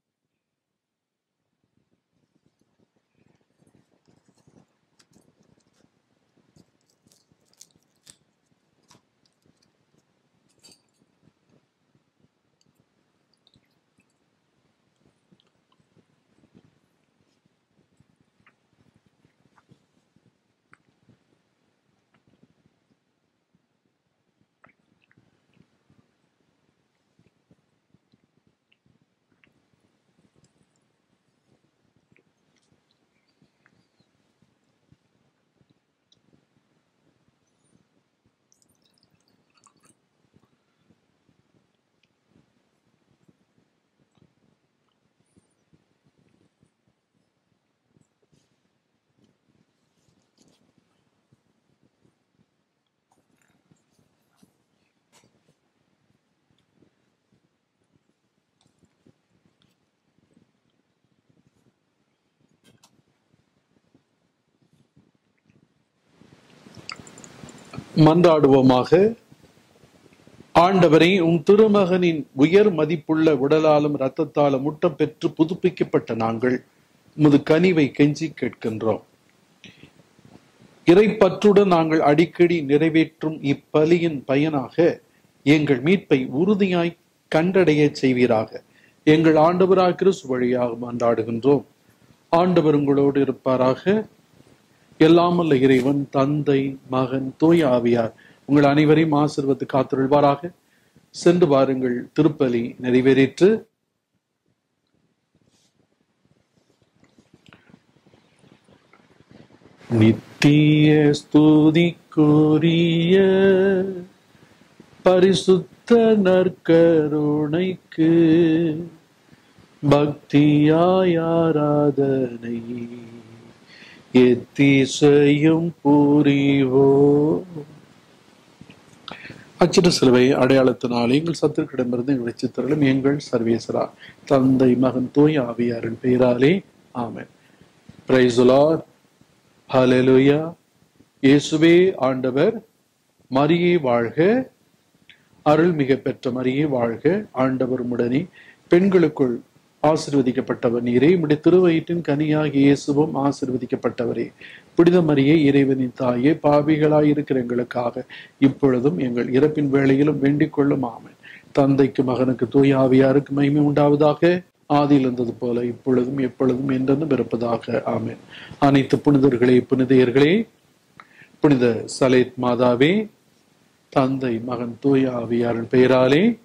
மன்றாடுவோமாக ஆண்டவரை உம் திருமகனின் உயர் மதிப்புள்ள உடலாலும் இரத்தத்தாலும் முட்டம் பெற்று புதுப்பிக்கப்பட்ட நாங்கள் உமது கனிவை கெஞ்சி கேட்கின்றோம் இறைப்பற்றுடன் நாங்கள் அடிக்கடி நிறைவேற்றும் இப்பலியின் பயனாக எங்கள் மீட்பை உறுதியாய் கண்டடைய செய்வீராக எங்கள் ஆண்டவராக கிறிஸ்து வழியாக மன்றாடுகின்றோம் ஆண்டவர் உங்களோடு இருப்பாராக எல்லாமல்ல இறைவன் தந்தை மகன் தூய ஆவியார் உங்கள் அனைவரையும் ஆசிர்வத்து காத்திருள்வாராக சென்று வாருங்கள் திருப்பலி நிறைவேறிற்று நித்திய ஸ்துதிக்குரிய பரிசுத்த நற்கருணைக்கு பக்தியாய் ஆராதனை எத்திசையும் புரிவோ அச்சிட சிலுவை அடையாளத்தினால் எங்கள் சத்துருக்கிடமிருந்து எங்களை சித்தரலும் எங்கள் சர்வேசரா தந்தை மகன் தூய் ஆவியாரின் பெயராலே ஆமென் பிரைசுலார் ஹalleluya இயேசுவே ஆண்டவர் மரியே வாழ்க அருள்மிக பெற்ற மரியே வாழ்க ஆண்டவர் உடனே பெண்களுக்குள் ஆசிர்வதிக்கப்பட்டவர் நீரே உடைய திருவயிற்றின் கனியாகிய இயேசுவும் ஆசிர்வதிக்கப்பட்டவரே புனித மரியே இறைவனின் தாயே பாவிகளாய் இருக்கிற எங்களுக்காக இப்பொழுதும் எங்கள் இறப்பின் வேளையிலும் வேண்டிக் கொள்ளும் ஆமென் தந்தைக்கு மகனுக்கு தூய ஆவியாருக்கு மகிமை உண்டாவதாக ஆதியில் இருந்தது போல இப்பொழுதும் எப்பொழுதும் என்றென்றும் இருப்பதாக ஆமென் அனைத்து புனிதர்களே புனிதையர்களே புனித சலேத் மாதாவே தந்தை மகன் தூய ஆவியாரின் பெயராலே